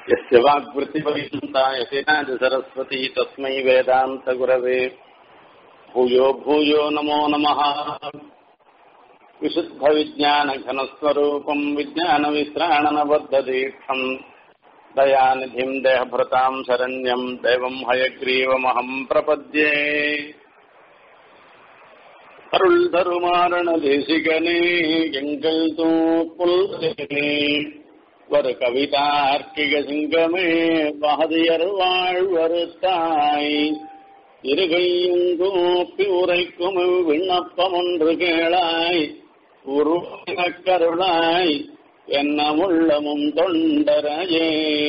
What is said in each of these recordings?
यस्य वाग्वृत्तिपर्यन्ता यतिनाथ सरस्वती तस्मै वेदान्तगुरवे भूयो भूयो नमो नमः विशुद्धविज्ञानघनस्वरूपम् विज्ञानविश्राणनबद्धदीक्षम् दयानिधिम् देहभृताम् शरण्यम् दैवम् हयग्रीवमहम् प्रपद्ये அருள் தருமாரண தேசிகனே எங்கள் தூப்புல்லே ஒரு கவிதார்க்கிக சிங்கமே பாதியர் வாழ்வருத்தாய் இருகையுங்கூப்பி உரைக்கும் விண்ணப்பம் ஒன்று கேளாய் உருவனக் கருளாய் என்னமுள்ளமும் தொண்டரையே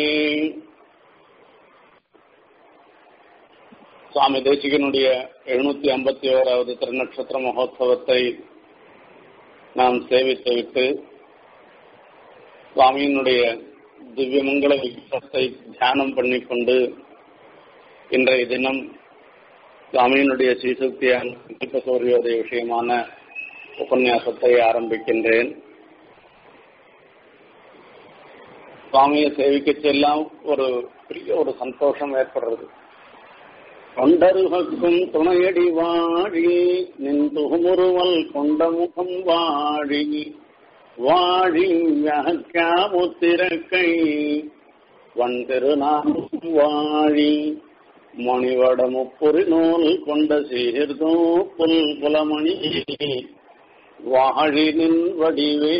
சுவாமி தேசிகனுடைய எழுநூத்தி ஐம்பத்தி ஓராவது திருநட்சத்திர மகோத்சவத்தை நாம் சேவித்து விட்டு சுவாமியினுடைய திவ்யமங்கள விக்கிரத்தை தியானம் பண்ணிக்கொண்டு இன்றைய தினம் சுவாமியினுடைய ஸ்ரீசக்தியான சூரியோதய விஷயமான உபன்யாசத்தை ஆரம்பிக்கின்றேன் சுவாமியை சேவிக்க செல்லாம் ஒரு பெரிய ஒரு சந்தோஷம் ஏற்படுறது தொண்டருகக்கும் துணையடி வாழி நின் துகுமுறுவல் கொண்ட முகம் வாழி வாழி வியாக்கியாமுத்திரக்கை வன் திருநாமம் வாழி மணிவட முப்புரி நூல் கொண்ட சீர்தோ புல் புலமணி வாழி நின் வடிவே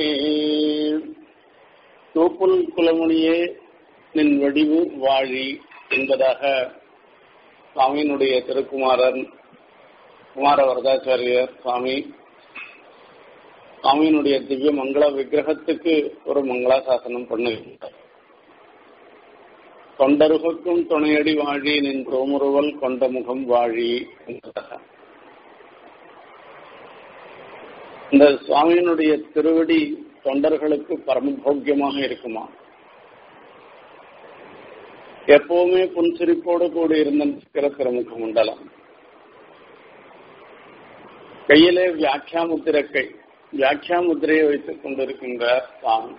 தூப்புல் குலமணியே நின் வடிவு வாழி என்பதாக சுவாமியினுடைய திருக்குமாரன் குமார வரதாச்சாரியர் சுவாமி சுவாமியினுடைய திவ்ய மங்கள விக்கிரகத்துக்கு ஒரு மங்களாசாசனம் பண்ணுகின்றார் தொண்டருகக்கும் துணையடி வாழி நின் ரோமுருவல் கொண்ட முகம் வாழி என்பதாக இந்த சுவாமியினுடைய திருவடி தொண்டர்களுக்கு பரமபோக்கியமாக இருக்குமா எப்பவுமே புன்சிரிப்போடு கூடி இருந்திருக்கிற திருமுக மண்டலம் கையிலே வியாக்கியா முத்திரக்கை வியாக்கியா முத்திரையை வைத்துக் கொண்டிருக்கின்றார் சுவாமி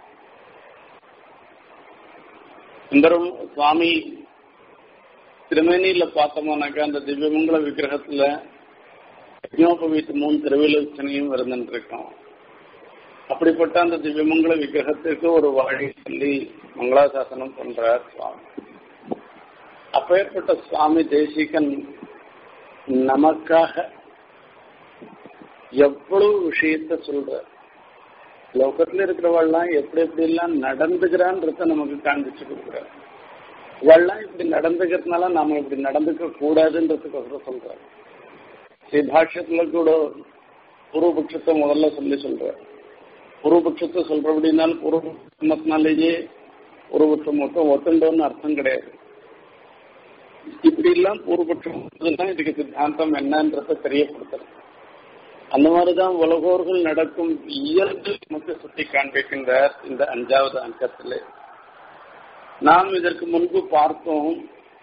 இந்தரும் சுவாமி திருமேனியில பார்த்தோம்னாக்கா அந்த திவ்யமங்கல விக்கிரகத்துல யஜ்னோபவீத்தமும் திருவிலோச்சனையும் இருந்துருக்கோம் அப்படிப்பட்ட அந்த திவ்யமங்கல விக்கிரகத்துக்கு ஒரு வழி சொல்லி மங்களாசாசனம் பண்றார் சுவாமி அப்பேற்பட்ட சுவாமி தேசிகன் நமக்காக எவ்வளவு விஷயத்த சொல்ற லோகத்துல இருக்கிறவள்லாம் எப்படி எப்படி எல்லாம் நடந்துக்கிறான்றத நமக்கு காண்பிச்சு கொடுக்குறாரு இவள்லாம் இப்படி நடந்துக்கிறதுனால நாம இப்படி நடந்துக்க கூடாதுன்றதுக்கோசரம் சொல்ற ஸ்ரீபாஷ்யத்துல கூட பூர்வபட்சத்தை முதல்ல சொல்லி சொல்ற பூர்வபட்சத்தை சொல்றபடினாலும் பூர்வபட்சத்தினாலேயே பூர்வபட்சம் மொத்தம் ஒத்துண்டோன்னு அர்த்தம் கிடையாது இப்படி எல்லாம் பூர்வபட்சம் இதுக்கு சித்தாந்தம் என்னன்றத தெரியப்படுத்துறது அந்த மாதிரிதான் உலகோர்கள் நடக்கும் இயல்பு நமக்கு சுட்டி காண்பிக்கின்றார் இந்த அஞ்சாவது அங்கத்திலே நாம் இதற்கு முன்பு பார்த்தோம்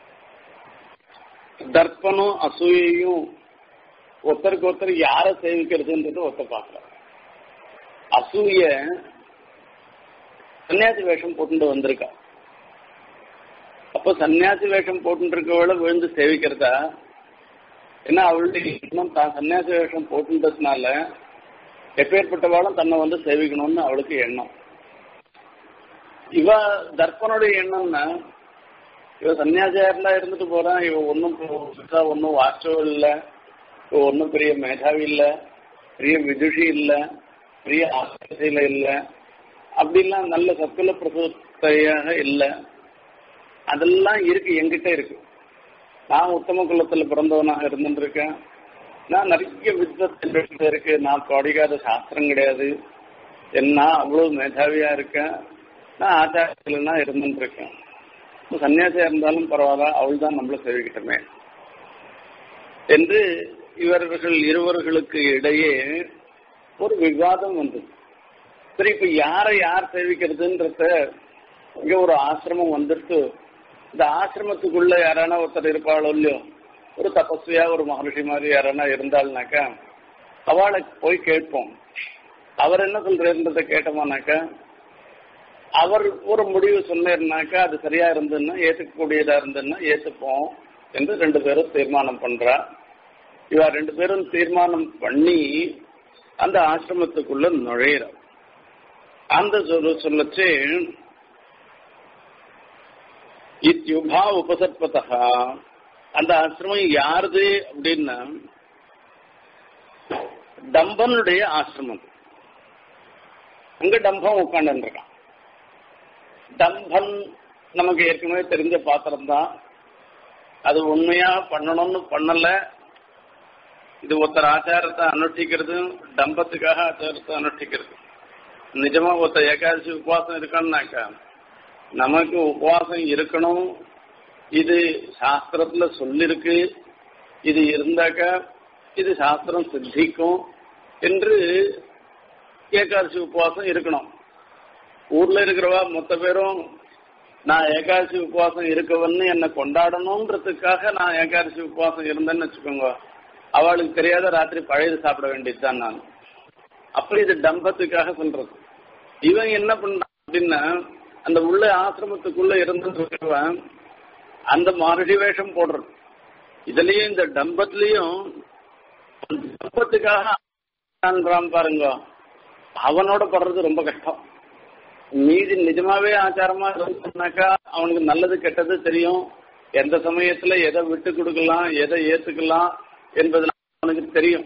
தர்ப்பனும் அசூயையும் ஒருத்தருக்கு ஒருத்தர் யாரை சேவிக்கிறதுன்றது ஒருத்த பார்க்கலாம் அசூய சன்னியாசி வேஷம் போட்டு வந்திருக்கா அப்போ சன்னியாசி வேஷம் போட்டுருக்கவள விழுந்து சேவிக்கிறதா ஏன்னா அவளுடைய எண்ணம் தான் சன்னியாசி வேஷம் போட்டுன்றதுனால எப்பேற்பட்டவாளும் தன்னை வந்து சேவிக்கணும்னு அவளுக்கு எண்ணம் இவ தர்ப்பனுடைய எண்ணம்னா இவ சன்னியாசியாரெல்லாம் இருந்துட்டு போறான் இவ ஒன்றும் ஒன்றும் வாஸ்டவ் இல்லை இவ ஒன்றும் பெரிய மேதாவி இல்லை பெரிய விதுஷி இல்லை பெரிய ஆசிரியல இல்லை அப்படிலாம் நல்ல சத்துல பிரசுத்தையாக இல்லை அதெல்லாம் இருக்கு எங்கிட்ட இருக்கு நான் உத்தம குலத்துல பிறந்தவனாக இருந்துருக்கேன் நான் நிறைய வித்வத் இருக்கு நான் படிக்காத சாஸ்திரம் கிடையாது என்ன அவ்வளவு மேதாவியா இருக்கேன் நான் ஆச்சாரியனா இருந்துருக்கேன் சன்னியாசியா இருந்தாலும் பரவாயில்ல அவள் தான் நம்மள சேவிக்கிட்டமே என்று இவர்கள் இருவர்களுக்கு இடையே ஒரு விவாதம் வந்தது சரி இப்ப யாரை யார் சேவிக்கிறதுன்றத இங்க ஒரு ஆசிரமம் வந்துட்டு இந்த ஆசிரமத்துக்குள்ள யாரானா ஒருத்தர் இருப்பாளோ இல்லையோ ஒரு தபஸ்வியா ஒரு மகர்ஷி மாதிரி யாரானா இருந்தாள்னாக்கா அவளை போய் கேட்போம் அவர் என்ன சொல்றதுன்றத கேட்டோமானாக்கா அவர் ஒரு முடிவு சொன்னாருனாக்கா அது சரியா இருந்ததுன்னா ஏத்துக்கக்கூடியதா இருந்ததுன்னா ஏத்துப்போம் என்று ரெண்டு பேரும் தீர்மானம் பண்றா இவ ரெண்டு பேரும் தீர்மானம் பண்ணி அந்த ஆசிரமத்துக்குள்ள நுழையிற அந்த சொல்ல சொல்லச்சு இத்யுபா உபசத்பதா அந்த ஆசிரமம் யாருது அப்படின்னா டம்பனுடைய ஆசிரமம் அங்க டம்பம் உட்காந்து இருக்கான் டம்பன் நமக்கு ஏற்கனவே தெரிஞ்ச பாத்திரம் தான் அது உண்மையா பண்ணணும்னு பண்ணல இது ஒருத்தர் ஆச்சாரத்தை அனுஷ்டிக்கிறது டம்பத்துக்காக ஆச்சாரத்தை அனுஷ்டிக்கிறது நிஜமா ஒருத்தர் ஏகாதசி உபவாசம் இருக்கான்னாக்கா நமக்கு உபவாசம் இருக்கணும் இது சாஸ்திரத்துல சொல்லிருக்கு இது இருந்தாக்கா இது சாஸ்திரம் சித்திக்கும் என்று ஏகாதசி உபவாசம் இருக்கணும் ஊர்ல இருக்கிறவா மொத்த பேரும் நான் ஏகாதசி உபவாசம் இருக்கவன்னு என்னை கொண்டாடணுன்றதுக்காக நான் ஏகாதசி உபவாசம் இருந்தேன்னு வச்சுக்கோங்க அவளுக்கு தெரியாத ராத்திரி பழையது சாப்பிட வேண்டியதுதான் நான் அப்படி இது டம்பத்துக்காக சொல்றது இவன் என்ன பண்றான் அப்படின்னா அந்த உள்ள ஆசிரமத்துக்குள்ள இருந்துருக்கிறவன் அந்த மாருடி வேஷம் போடுறது இதுலயும் இந்த டம்பத்திலையும் டம்பத்துக்காக பாருங்க அவனோட படுறது ரொம்ப கஷ்டம் மீதி நிஜமாவே ஆச்சாரமா இருந்தாக்கா அவனுக்கு நல்லது கெட்டது தெரியும் எந்த சமயத்துல எதை விட்டு கொடுக்கலாம் எதை ஏத்துக்கலாம் என்பது அவனுக்கு தெரியும்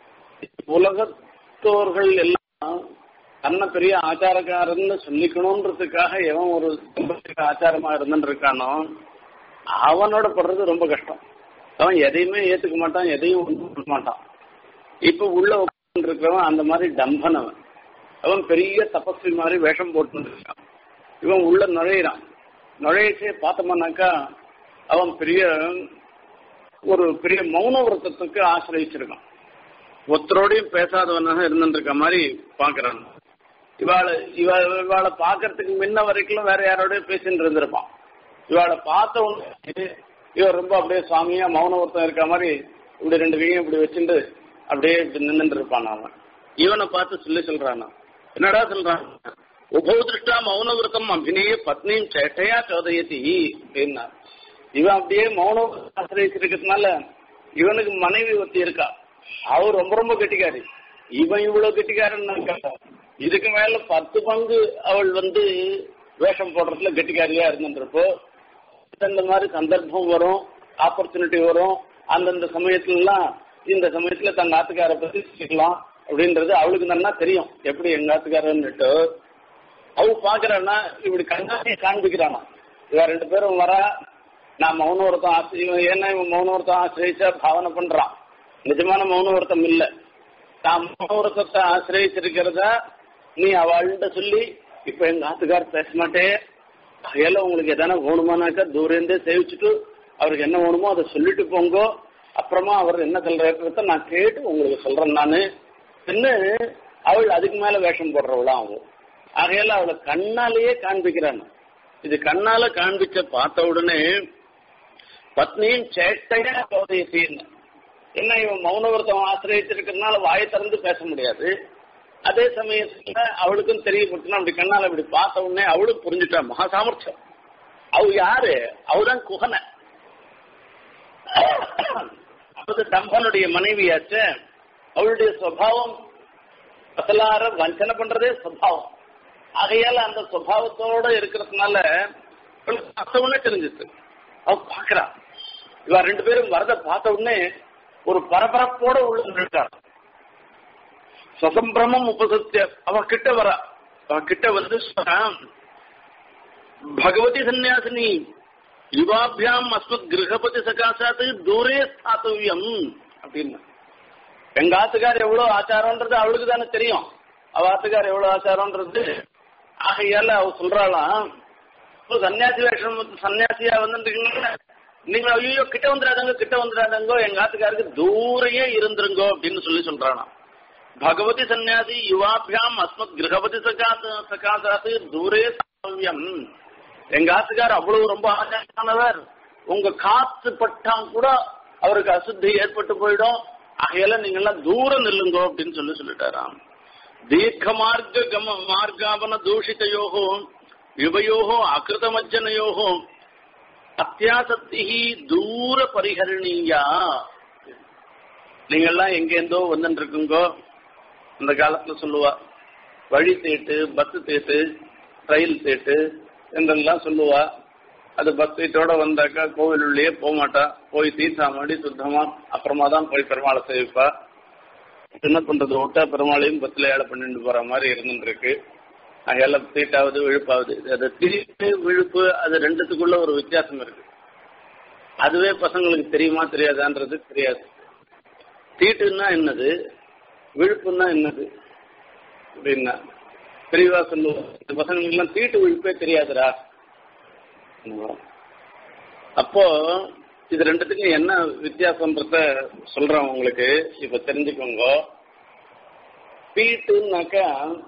உலகத்தோர்கள் எல்லாம் தன்னை பெரிய ஆச்சாரக்காரன்னு சொல்லிக்கணும்ன்றதுக்காக எவன் ஒரு ஆச்சாரமா இருந்துட்டு இருக்கானோ அவனோட படுறது ரொம்ப கஷ்டம் அவன் எதையுமே ஏத்துக்க மாட்டான் எதையும் ஒன்றும் பண்ண மாட்டான் இப்ப உள்ள இருக்கிறவன் அந்த மாதிரி டம்பன் அவன் அவன் பெரிய தபஸ்வி மாதிரி வேஷம் போட்டு இருக்கான் இவன் உள்ள நுழையிறான் நுழையச்சே பார்த்தோம்னாக்கா அவன் பெரிய ஒரு பெரிய மௌன விரதத்துக்கு ஆசிரியச்சிருக்கான் ஒருத்தரோடையும் பேசாதவனாக இருந்துருக்க மாதிரி பாக்குறான் இவாளை இவ இவாளை பாக்குறதுக்கு முன்ன வரைக்கும் வேற யாரோடய பேசிட்டு இருந்திருப்பான் இவாளை பார்த்த உடனே இவர் ரொம்ப அப்படியே சுவாமியா மௌன விரதம் இருக்க மாதிரி இப்படி ரெண்டு கையும் இப்படி வச்சுட்டு அப்படியே இப்படி நின்றுட்டு இருப்பான் அவன் இவனை பார்த்து சொல்லி சொல்றான் என்னடா சொல்றான் உபோதிருஷ்டா மௌன விரதம் அபிநய பத்னியும் சேட்டையா சோதயத்தி அப்படின்னா இவன் அப்படியே மௌன ஆசிரியச்சிருக்கிறதுனால இவனுக்கு மனைவி ஒத்தி இருக்கா அவர் ரொம்ப ரொம்ப கெட்டிக்காரி இவன் இவ்வளவு கெட்டிக்காரன் இதுக்கு மேல பத்து பங்கு அவள் வந்து வேஷம் போடுறதுல கெட்டிக்காரியா இருந்துன்றப்போ இந்த மாதிரி சந்தர்ப்பம் வரும் ஆப்பர்ச்சுனிட்டி வரும் அந்தந்த சமயத்துல எல்லாம் இந்த சமயத்துல தங்க ஆத்துக்கார பத்தி கேட்கலாம் அப்படின்றது அவளுக்கு நல்லா தெரியும் எப்படி எங்க ஆத்துக்காரன்னுட்டு அவ பாக்குறான்னா இப்படி கண்ணாடி காண்பிக்கிறானா இவ ரெண்டு பேரும் வரா நான் மௌனவரத்தம் ஆசிரியம் ஏன்னா இவன் மௌனவரத்தம் ஆசிரியச்சா பாவனை பண்றான் நிஜமான மௌனவரத்தம் இல்ல நான் மௌனவரத்தத்தை ஆசிரியச்சிருக்கிறதா நீ அவள்கிட்ட சொல்லி இப்ப எங்க ஆத்துக்கார் பேச மாட்டே கையில உங்களுக்கு எதனா வேணுமானாக்கா தூரந்தே சேவிச்சுட்டு அவருக்கு என்ன வேணுமோ அதை சொல்லிட்டு போங்க அப்புறமா அவர் என்ன சொல்றத நான் கேட்டு உங்களுக்கு சொல்றேன் நானு என்ன அவள் அதுக்கு மேல வேஷம் போடுறவளாம் ஆகும் ஆகையால அவளை கண்ணாலேயே காண்பிக்கிறான் இது கண்ணால காண்பிச்ச பார்த்த உடனே பத்னியும் சேட்டையா சோதயத்தின்னு என்ன இவன் மௌனவிரதம் ஆசிரியச்சிருக்கிறதுனால வாயை திறந்து பேச முடியாது அதே சமயத்துல அவளுக்கும் தெரியப்பட்டுனா அப்படி கண்ணால அப்படி பார்த்த உடனே அவளும் புரிஞ்சுட்டா மகா சாமர்த்தியம் அவ யாரு அவதான் குகனை அது டம்பனுடைய மனைவியாச்ச அவளுடைய சுவாவம் பசலார வஞ்சனை பண்றதே சுவாவம் ஆகையால அந்த சுவாவத்தோட இருக்கிறதுனால உடனே தெரிஞ்சிச்சு அவ பாக்குறா இவ ரெண்டு பேரும் வரத பார்த்த உடனே ஒரு பரபரப்போட உள்ள இருக்கார் சசம்பிரமம் உபசத்திய அவ கிட்ட வர அவ கிட்ட வந்து பகவதி சன்னியாசினி யுவாபியாம் அஸ்மத் கிரகபதி சகாசாத்து தூரே ஸ்தாத்தவியம் அப்படின்னு எங்க ஆத்துக்கார் எவ்வளவு ஆச்சாரம்ன்றது அவளுக்கு தானே தெரியும் அவ ஆத்துக்கார் எவ்வளவு ஆச்சாரம்ன்றது ஆகையால அவ சொல்றாளாம் சன்னியாசி வேஷம் சன்னியாசியா வந்து நீங்க ஐயோ கிட்ட வந்துடாதங்க கிட்ட வந்துடாதங்கோ எங்க ஆத்துக்காருக்கு தூரையே இருந்துருங்கோ அப்படின்னு சொல்லி சொல்றானா பகவதி சன்னியாசி யுவாபியாம் அஸ்மத் கிரகபதி சகாச சகாசாத்து தூரே சாவியம் எங்க ஆத்துக்கார் அவ்வளவு ரொம்ப ஆச்சாரமானவர் உங்க காத்து பட்டாம் கூட அவருக்கு அசுத்தி ஏற்பட்டு போயிடும் ஆகையால நீங்க எல்லாம் தூரம் நில்லுங்கோ அப்படின்னு சொல்லி சொல்லிட்டாராம் தீர்க்க மார்க்க கம மார்க்காவன தூஷித யோகோ யுவயோகோ அகிருதமஜ்ஜனயோகோ அத்தியாசக்தி தூர பரிகரணீயா நீங்கெல்லாம் எங்கேருந்தோ வந்துட்டு இருக்குங்கோ அந்த காலத்துல சொல்லுவா வழி தேட்டு பஸ் தேட்டு ரயில் தேட்டு என்றெல்லாம் சொல்லுவா அது பஸ் சீட்டோட வந்தாக்கா கோவில் உள்ளே போக மாட்டா போய் தீர்த்தாமடி சுத்தமா அப்புறமா தான் போய் பெருமாளை சேவிப்பா என்ன பண்றது விட்டா பெருமாளையும் பஸ்ல ஏழை பண்ணிட்டு போற மாதிரி இருந்துட்டு இருக்கு அங்கெல்ல தீட்டாவது விழுப்பாவது அது தீட்டு விழுப்பு அது ரெண்டுத்துக்குள்ள ஒரு வித்தியாசம் இருக்கு அதுவே பசங்களுக்கு தெரியுமா தெரியாதான்றது தெரியாது தீட்டுன்னா என்னது விழுப்புன்னா என்னது அப்படின்னா தெளிவா சொல்லுவோம் இந்த பசங்களுக்கு எல்லாம் தீட்டு விழுப்பே தெரியாதுடா அப்போ இது ரெண்டுத்துக்கும் என்ன வித்தியாசம்ன்றத சொல்றேன் உங்களுக்கு இப்ப தெரிஞ்சுக்கோங்க தீட்டுனாக்கா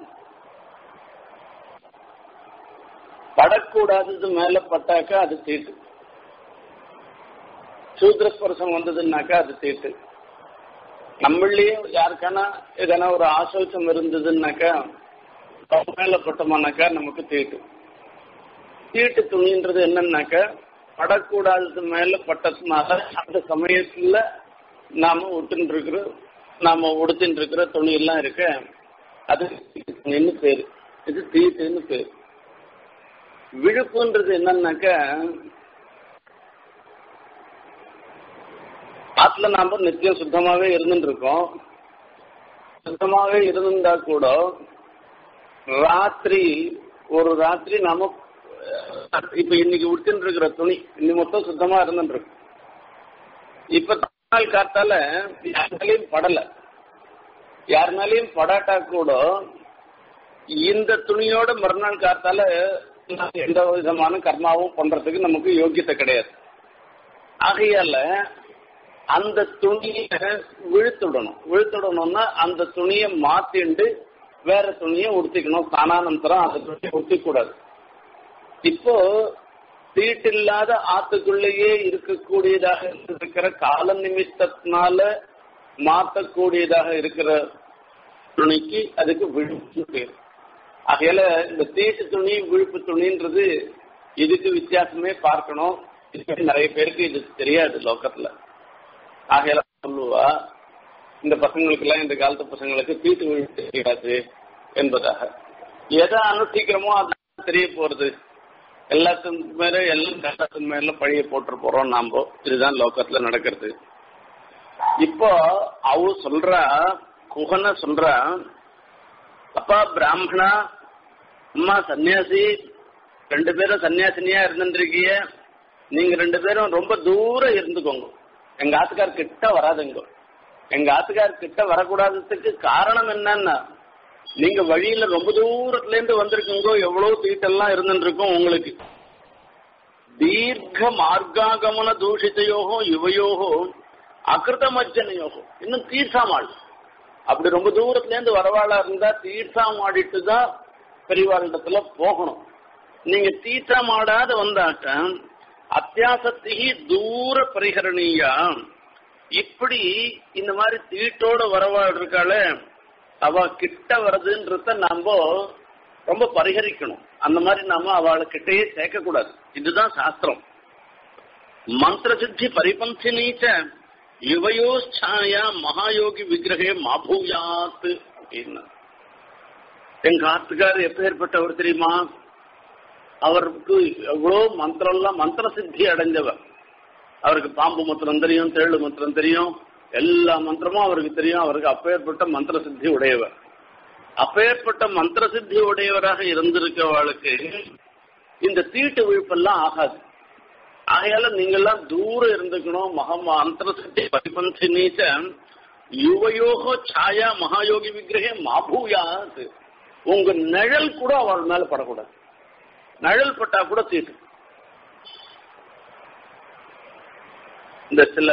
படக்கூடாதது மேல பட்டாக்கா அது தீட்டு சூத்ரஸ்பர்சம் வந்ததுன்னாக்கா அது தீட்டு நம்மளையும் யாருக்கானா எதனா ஒரு ஆசோச்சம் இருந்ததுன்னாக்கா மேல பட்டோமானாக்கா நமக்கு தீட்டு தீட்டு துணின்றது என்னன்னாக்கா படக்கூடாதது மேல பட்டதுனால அந்த சமயத்துல நாம விட்டுன்னு இருக்கிற நாம உடுத்தின்னு இருக்கிற துணி எல்லாம் இருக்க அது துணின்னு பேரு இது தீட்டுன்னு பேரு விழுப்புன்றது என்னன்னாக்கா ஆத்துல நாம நித்தியம் சுத்தமாவே இருந்துட்டு இருக்கோம் சுத்தமாவே இருந்திருந்தா கூட ராத்திரி ஒரு ராத்திரி நாம இப்ப இன்னைக்கு உடுத்தின்னு இருக்கிற துணி இன்னைக்கு மொத்தம் சுத்தமா இருந்துட்டு இருக்கு இப்ப நாள் காத்தால யாருனாலையும் படல யாருனாலையும் படாட்டா கூட இந்த துணியோட மறுநாள் காத்தால எந்த விதமான கர்மாவும் பண்றதுக்கு நமக்கு யோக்கியத்தை கிடையாது ஆகையால அந்த துணியை விழுத்துடணும் விழுத்துடணும்னா அந்த துணியை மாத்திண்டு வேற துணியை உடுத்திக்கணும் ஸ்தானானந்தரம் அந்த துணியை உடுத்திக்கூடாது இப்போ தீட்டில்லாத ஆத்துக்குள்ளேயே இருக்கக்கூடியதாக இருக்கிற கால நிமித்தத்தினால மாற்றக்கூடியதாக இருக்கிற துணிக்கு அதுக்கு விழுப்பு பேர் ஆகையால இந்த தீட்டு துணி விழுப்பு துணின்றது இதுக்கு வித்தியாசமே பார்க்கணும் நிறைய பேருக்கு இது தெரியாது லோக்கத்துல ஆகையால சொல்லுவா இந்த பசங்களுக்கு எல்லாம் இந்த காலத்து பசங்களுக்கு தீட்டு விழுப்பு தெரியாது என்பதாக எதை அனுஷ்டிக்கிறோமோ அது தெரிய போறது எல்லாத்துக்கும் மேல எல்லாம் கஷ்டத்தின் மேல பழிய போட்டு போறோம் நாம இதுதான் லோக்கத்துல நடக்கிறது இப்போ அவ சொல்றா குகன சொல்றா அப்பா பிராமணா அம்மா சன்னியாசி ரெண்டு பேரும் சன்னியாசினியா இருந்துருக்கீங்க நீங்க ரெண்டு பேரும் ரொம்ப தூரம் இருந்துக்கோங்க எங்க ஆத்துக்கார் கிட்ட வராதுங்க எங்க ஆத்துக்கார் கிட்ட வரக்கூடாததுக்கு காரணம் என்னன்னா நீங்க வழியில ரொம்ப தூரத்துல இருந்து வந்திருக்கீங்க எவ்வளவு தீட்டெல்லாம் இருந்துட்டு இருக்கும் உங்களுக்கு தீர்க்க மார்க்காகமன தூஷித்தையோகோ யுவையோகோ அகிருதமஜனையோகோ இன்னும் தீர்த்தாமாள் அப்படி ரொம்ப தூரத்துல இருந்து வரவாளா இருந்தா தீர்த்தம் ஆடிட்டு தான் பெரியவாளிடத்துல போகணும் நீங்க தீர்த்தம் ஆடாத வந்தாக்க அத்தியாசத்திகி தூர பரிகரணியா இப்படி இந்த மாதிரி தீட்டோட வரவாள் இருக்காளே அவ கிட்ட வருதுன்றத நாம ரொம்ப பரிகரிக்கணும் அந்த மாதிரி நாம அவளை கிட்டயே சேர்க்க கூடாது இதுதான் சாஸ்திரம் மந்திர சித்தி பரிபந்தினீச்ச யுவயோச்சாயா மகாயோகி விக்கிரகே மாபூயாத் அப்படின்னு எங்க ஆத்துக்கார் எப்பேற்பட்டவர் தெரியுமா அவருக்கு எவ்வளோ மந்திரம்லாம் மந்திர சித்தி அடைஞ்சவர் அவருக்கு பாம்பு மந்திரம் தெரியும் தேழு மந்திரம் தெரியும் எல்லா மந்திரமும் அவருக்கு தெரியும் அவருக்கு அப்பேற்பட்ட மந்திர சித்தி உடையவர் அப்பேற்பட்ட மந்திர சித்தி உடையவராக இருந்திருக்கவாளுக்கு இந்த தீட்டு விழுப்பெல்லாம் ஆகாது ஆகையால நீங்கெல்லாம் தூரம் இருந்துக்கணும் மகா மந்திர சித்தி பரிபந்தி நீச்ச யுவயோகோ சாயா மகாயோகி விக்கிரகே மாபூயாது உங்க நிழல் கூட அவள் மேல படக்கூடாது நிழல் பட்டா கூட தீட்டு இந்த சில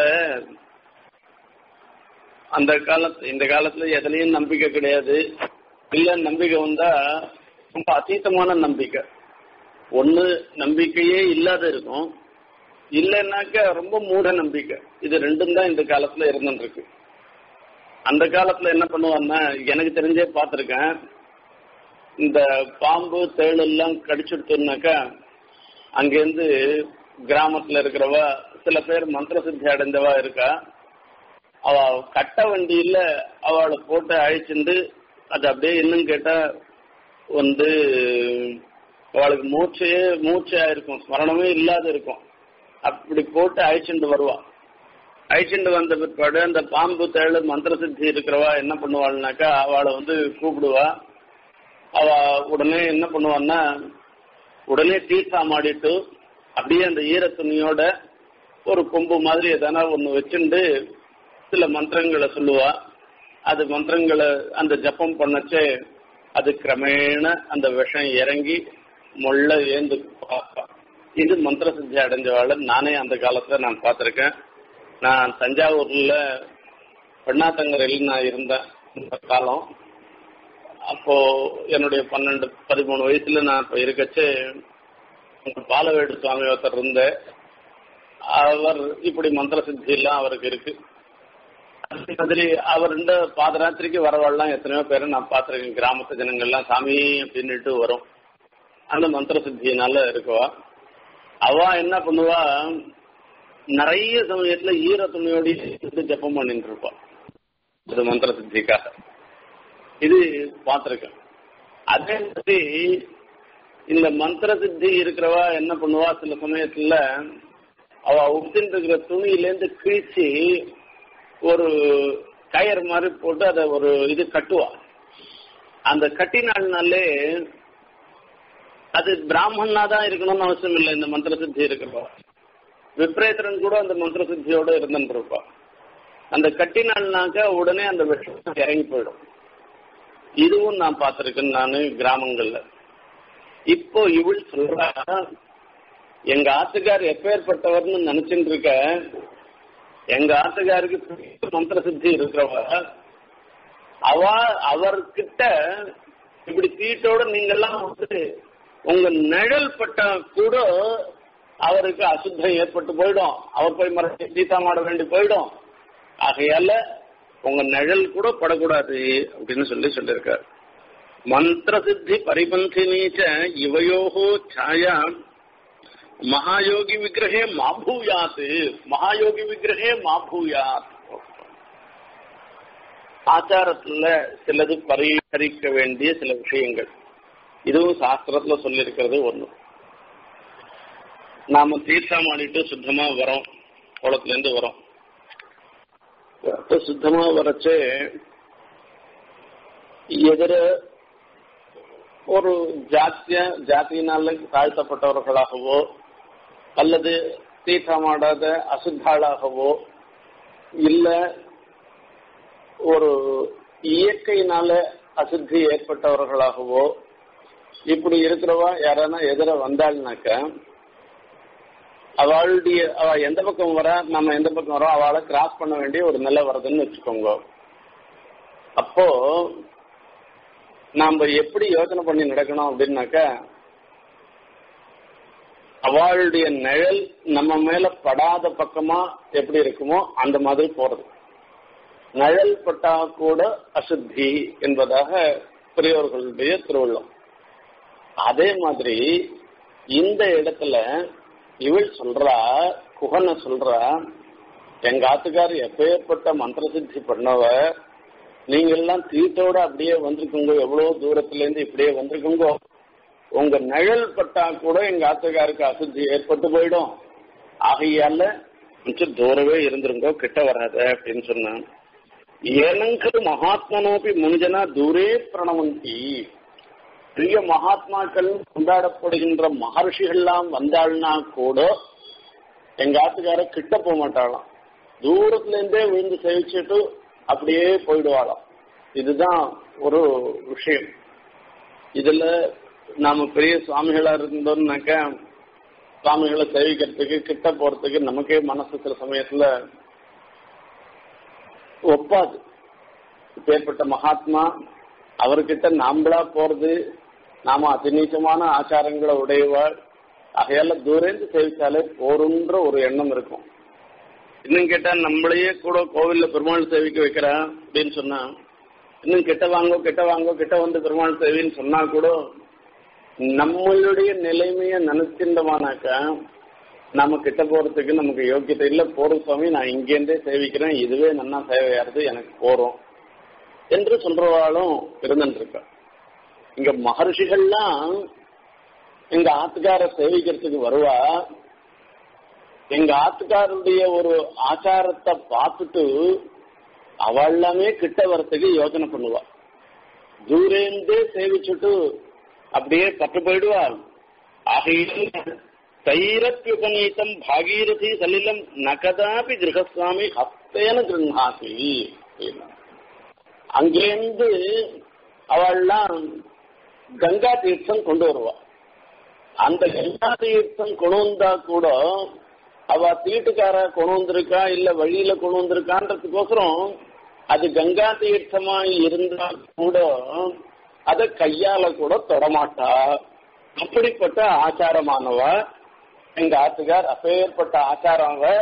அந்த காலத்து இந்த காலத்துல எதுலயும் நம்பிக்கை கிடையாது இல்ல நம்பிக்கை வந்தா ரொம்ப அதீதமான நம்பிக்கை ஒண்ணு நம்பிக்கையே இல்லாத இருக்கும் இல்லைன்னாக்க ரொம்ப மூட நம்பிக்கை இது ரெண்டும் தான் இந்த காலத்துல இருந்துட்டு இருக்கு அந்த காலத்துல என்ன பண்ணுவான்னா எனக்கு தெரிஞ்சே பார்த்திருக்கேன் இந்த பாம்பு தேள் எல்லாம் கடிச்சுடுத்துனாக்கா அங்கேருந்து கிராமத்துல இருக்கிறவ சில பேர் மந்திர சித்தி அடைஞ்சவா இருக்கா அவ கட்ட வண்டியில அவளை போட்டு அழிச்சுண்டு அது அப்படியே இன்னும் கேட்டா வந்து அவளுக்கு மூச்சையே மூச்சையா இருக்கும் ஸ்மரணமே இல்லாத இருக்கும் அப்படி போட்டு அழிச்சுண்டு வருவா அழிச்சுண்டு வந்த பிற்பாடு அந்த பாம்பு தேழு மந்திர சித்தி இருக்கிறவா என்ன பண்ணுவாள்னாக்கா அவளை வந்து கூப்பிடுவா அவ உடனே என்ன பண்ணுவான்னா உடனே தீர்த்தா மாடிட்டு அப்படியே அந்த ஈர துணியோட ஒரு கொம்பு மாதிரி எதனா ஒன்று வச்சுண்டு சில மந்திரங்களை சொல்லுவா அது மந்திரங்களை அந்த ஜப்பம் பண்ணச்சே அது கிரமேண அந்த விஷம் இறங்கி மொள்ள ஏந்து பார்ப்பா இது மந்திர சித்தி அடைஞ்சவாள் நானே அந்த காலத்துல நான் பார்த்திருக்கேன் நான் தஞ்சாவூர்ல பெண்ணாத்தங்கரையில் நான் இருந்தேன் இந்த காலம் அப்போ என்னுடைய பன்னெண்டு பதிமூணு வயசுல நான் இப்ப இருக்கச்சு பாலவேடு சுவாமி ஒருத்தர் இருந்த அவர் இப்படி மந்திர சித்தி எல்லாம் அவருக்கு இருக்கு அதே மாதிரி அவர் இந்த பாதராத்திரிக்கு வரவாள்லாம் எத்தனையோ பேரை நான் பார்த்திருக்கேன் கிராமத்து ஜனங்கள்லாம் சாமி அப்படின்னுட்டு வரும் அந்த மந்திர சித்தியினால இருக்குவா அவ என்ன பண்ணுவா நிறைய சமயத்துல ஈர துணியோடு ஜப்பம் பண்ணிட்டு இருப்பா இது மந்திர சித்திக்காக இது பார்த்திருக்கேன் அதே மாதிரி இந்த மந்திர சித்தி இருக்கிறவா என்ன பண்ணுவா சில சமயத்துல அவ உடுத்தின்னு இருக்கிற துணியிலேருந்து கிழிச்சு ஒரு கயர் மாதிரி போட்டு அதை ஒரு இது கட்டுவா அந்த கட்டினாள்னாலே அது பிராமணனா தான் இருக்கணும்னு அவசியம் இல்லை இந்த மந்திர சித்தி இருக்கிறவா விப்ரேதரன் கூட அந்த மந்திர சித்தியோட இருந்துட்டு இருப்பா அந்த கட்டினாள்னாக்க உடனே அந்த விஷம் இறங்கி போயிடும் இதுவும் நான் பார்த்திருக்கேன் நான் கிராமங்கள்ல இப்போ இவள் சொல்றா எங்க ஆத்துக்கார் எப்பேற்பட்டவர்னு நினைச்சுட்டு இருக்க எங்க ஆத்துக்காருக்கு பெரிய மந்திர சித்தி இருக்கிறவ அவ அவர்கிட்ட இப்படி தீட்டோட நீங்கெல்லாம் வந்து உங்க நிழல் பட்டா கூட அவருக்கு அசுத்தம் ஏற்பட்டு போயிடும் அவர் போய் மறுபடி சீதா மாட வேண்டி போயிடும் ஆகையால உங்க நிழல் கூட படக்கூடாது அப்படின்னு சொல்லி சொல்லியிருக்காரு மந்திர சித்தி பரிபந்தினீச்ச இவையோகோ சாயா மகாயோகி விக்கிரகே மாபூயாத் மகாயோகி விக்கிரகே மாபூயாத் ஆச்சாரத்துல சிலது பரிகரிக்க வேண்டிய சில விஷயங்கள் இதுவும் சாஸ்திரத்துல சொல்லியிருக்கிறது ஒண்ணு நாம தீர்த்தம் ஆடிட்டு சுத்தமா வரோம் குளத்துல இருந்து வரோம் அப்ப சுத்தமா வரச்சே எதிர ஒரு ஜாத்திய ஜாத்தியினால தாழ்த்தப்பட்டவர்களாகவோ அல்லது தீர்த்தமாடாத அசுத்தாளாகவோ இல்ல ஒரு இயற்கையினால அசுத்தி ஏற்பட்டவர்களாகவோ இப்படி இருக்கிறவா யாரானா எதிர வந்தாள்னாக்க அவளுடைய அவ எந்த பக்கம் வர நம்ம எந்த பக்கம் வரோம் அவளை கிராஸ் பண்ண வேண்டிய ஒரு நிலை வருதுன்னு வச்சுக்கோங்க அப்போ நாம எப்படி யோசனை பண்ணி நடக்கணும் அப்படின்னாக்க அவளுடைய நிழல் நம்ம மேல படாத பக்கமா எப்படி இருக்குமோ அந்த மாதிரி போறது நிழல் பட்டா கூட அசுத்தி என்பதாக பெரியவர்களுடைய திருவள்ளம் அதே மாதிரி இந்த இடத்துல இவள் சொல்றா குகனை சொல்றா எங்க ஆத்துக்கார் எப்பேற்பட்ட மந்திர சித்தி பண்ணவ நீங்க எல்லாம் தீட்டோட அப்படியே வந்திருக்குங்க எவ்வளவு தூரத்துல இருந்து இப்படியே வந்திருக்குங்க உங்க நிழல் பட்டா கூட எங்க ஆத்துக்காருக்கு அசுத்தி ஏற்பட்டு போயிடும் ஆகையால கொஞ்சம் தூரவே இருந்திருங்கோ கிட்ட வராத அப்படின்னு சொன்னான் ஏனங்கர் மகாத்மனோபி முன்ஜனா தூரே பிரணவந்தி பெரிய மகாத்மாக்கள் கொண்டாடப்படுகின்ற மகர்ஷிகள்லாம் வந்தாள்னா கூட எங்க ஆத்துக்கார கிட்ட போக மாட்டாளாம் தூரத்துல இருந்தே விழுந்து சேவிச்சுட்டு அப்படியே போயிடுவாளாம் இதுதான் ஒரு விஷயம் இதுல நாம பெரிய சுவாமிகளா இருந்தோம்னாக்க சுவாமிகளை சேவிக்கிறதுக்கு கிட்ட போறதுக்கு நமக்கே மனசு சில சமயத்துல ஒப்பாது இப்பேற்பட்ட மகாத்மா அவர்கிட்ட நாம்பளா போறது நாம அதிநீச்சமான ஆச்சாரங்களை உடையவாள் ஆகையால தூரந்து சேவிச்சாலே போருன்ற ஒரு எண்ணம் இருக்கும் இன்னும் கேட்டா நம்மளையே கூட கோவில்ல பெருமாள் சேவிக்க வைக்கிறா அப்படின்னு சொன்னா இன்னும் கிட்ட வாங்கோ கிட்ட வாங்கோ கிட்ட வந்து பெருமாள் சேவைன்னு சொன்னா கூட நம்மளுடைய நிலைமைய நினைச்சிருந்தோமானாக்கா நம்ம கிட்ட போறதுக்கு நமக்கு யோக்கியத்தை இல்ல போற சுவாமி நான் இங்கேருந்தே சேவிக்கிறேன் இதுவே நன்னா சேவையாருது எனக்கு போறோம் என்று சொல்றவாளும் இருந்துருக்கா இங்க மகர்ஷிகள்லாம் எங்க ஆத்துக்கார சேவிக்கிறதுக்கு வருவா எங்க ஆத்துக்காரருடைய ஒரு ஆச்சாரத்தை பார்த்துட்டு அவள்லாமே கிட்ட வரத்துக்கு யோசனை பண்ணுவா தூரேந்தே சேவிச்சுட்டு அப்படியே பட்டு போயிடுவா ஆகையில் தைரத்யுபநீதம் பாகீரதி சலிலம் நகதாபி கிரகஸ்வாமி ஹஸ்தேன கிருண்ணாசி அங்கேருந்து அவள்லாம் கங்கா தீர்த்தம் கொண்டு வருவா அந்த கங்கா தீர்த்தம் கொண்டு வந்தா கூட அவ தீட்டுக்கார கொண்டு வந்திருக்கா இல்ல வழியில கொண்டு வந்திருக்கான்றதுக்கோசரம் அது கங்கா தீர்த்தமா இருந்தா கூட அத கையால கூட தொடமாட்டா அப்படிப்பட்ட ஆச்சாரமானவ எங்க ஆத்துக்கார் அப்பேற்பட்ட ஆச்சாரம் அவ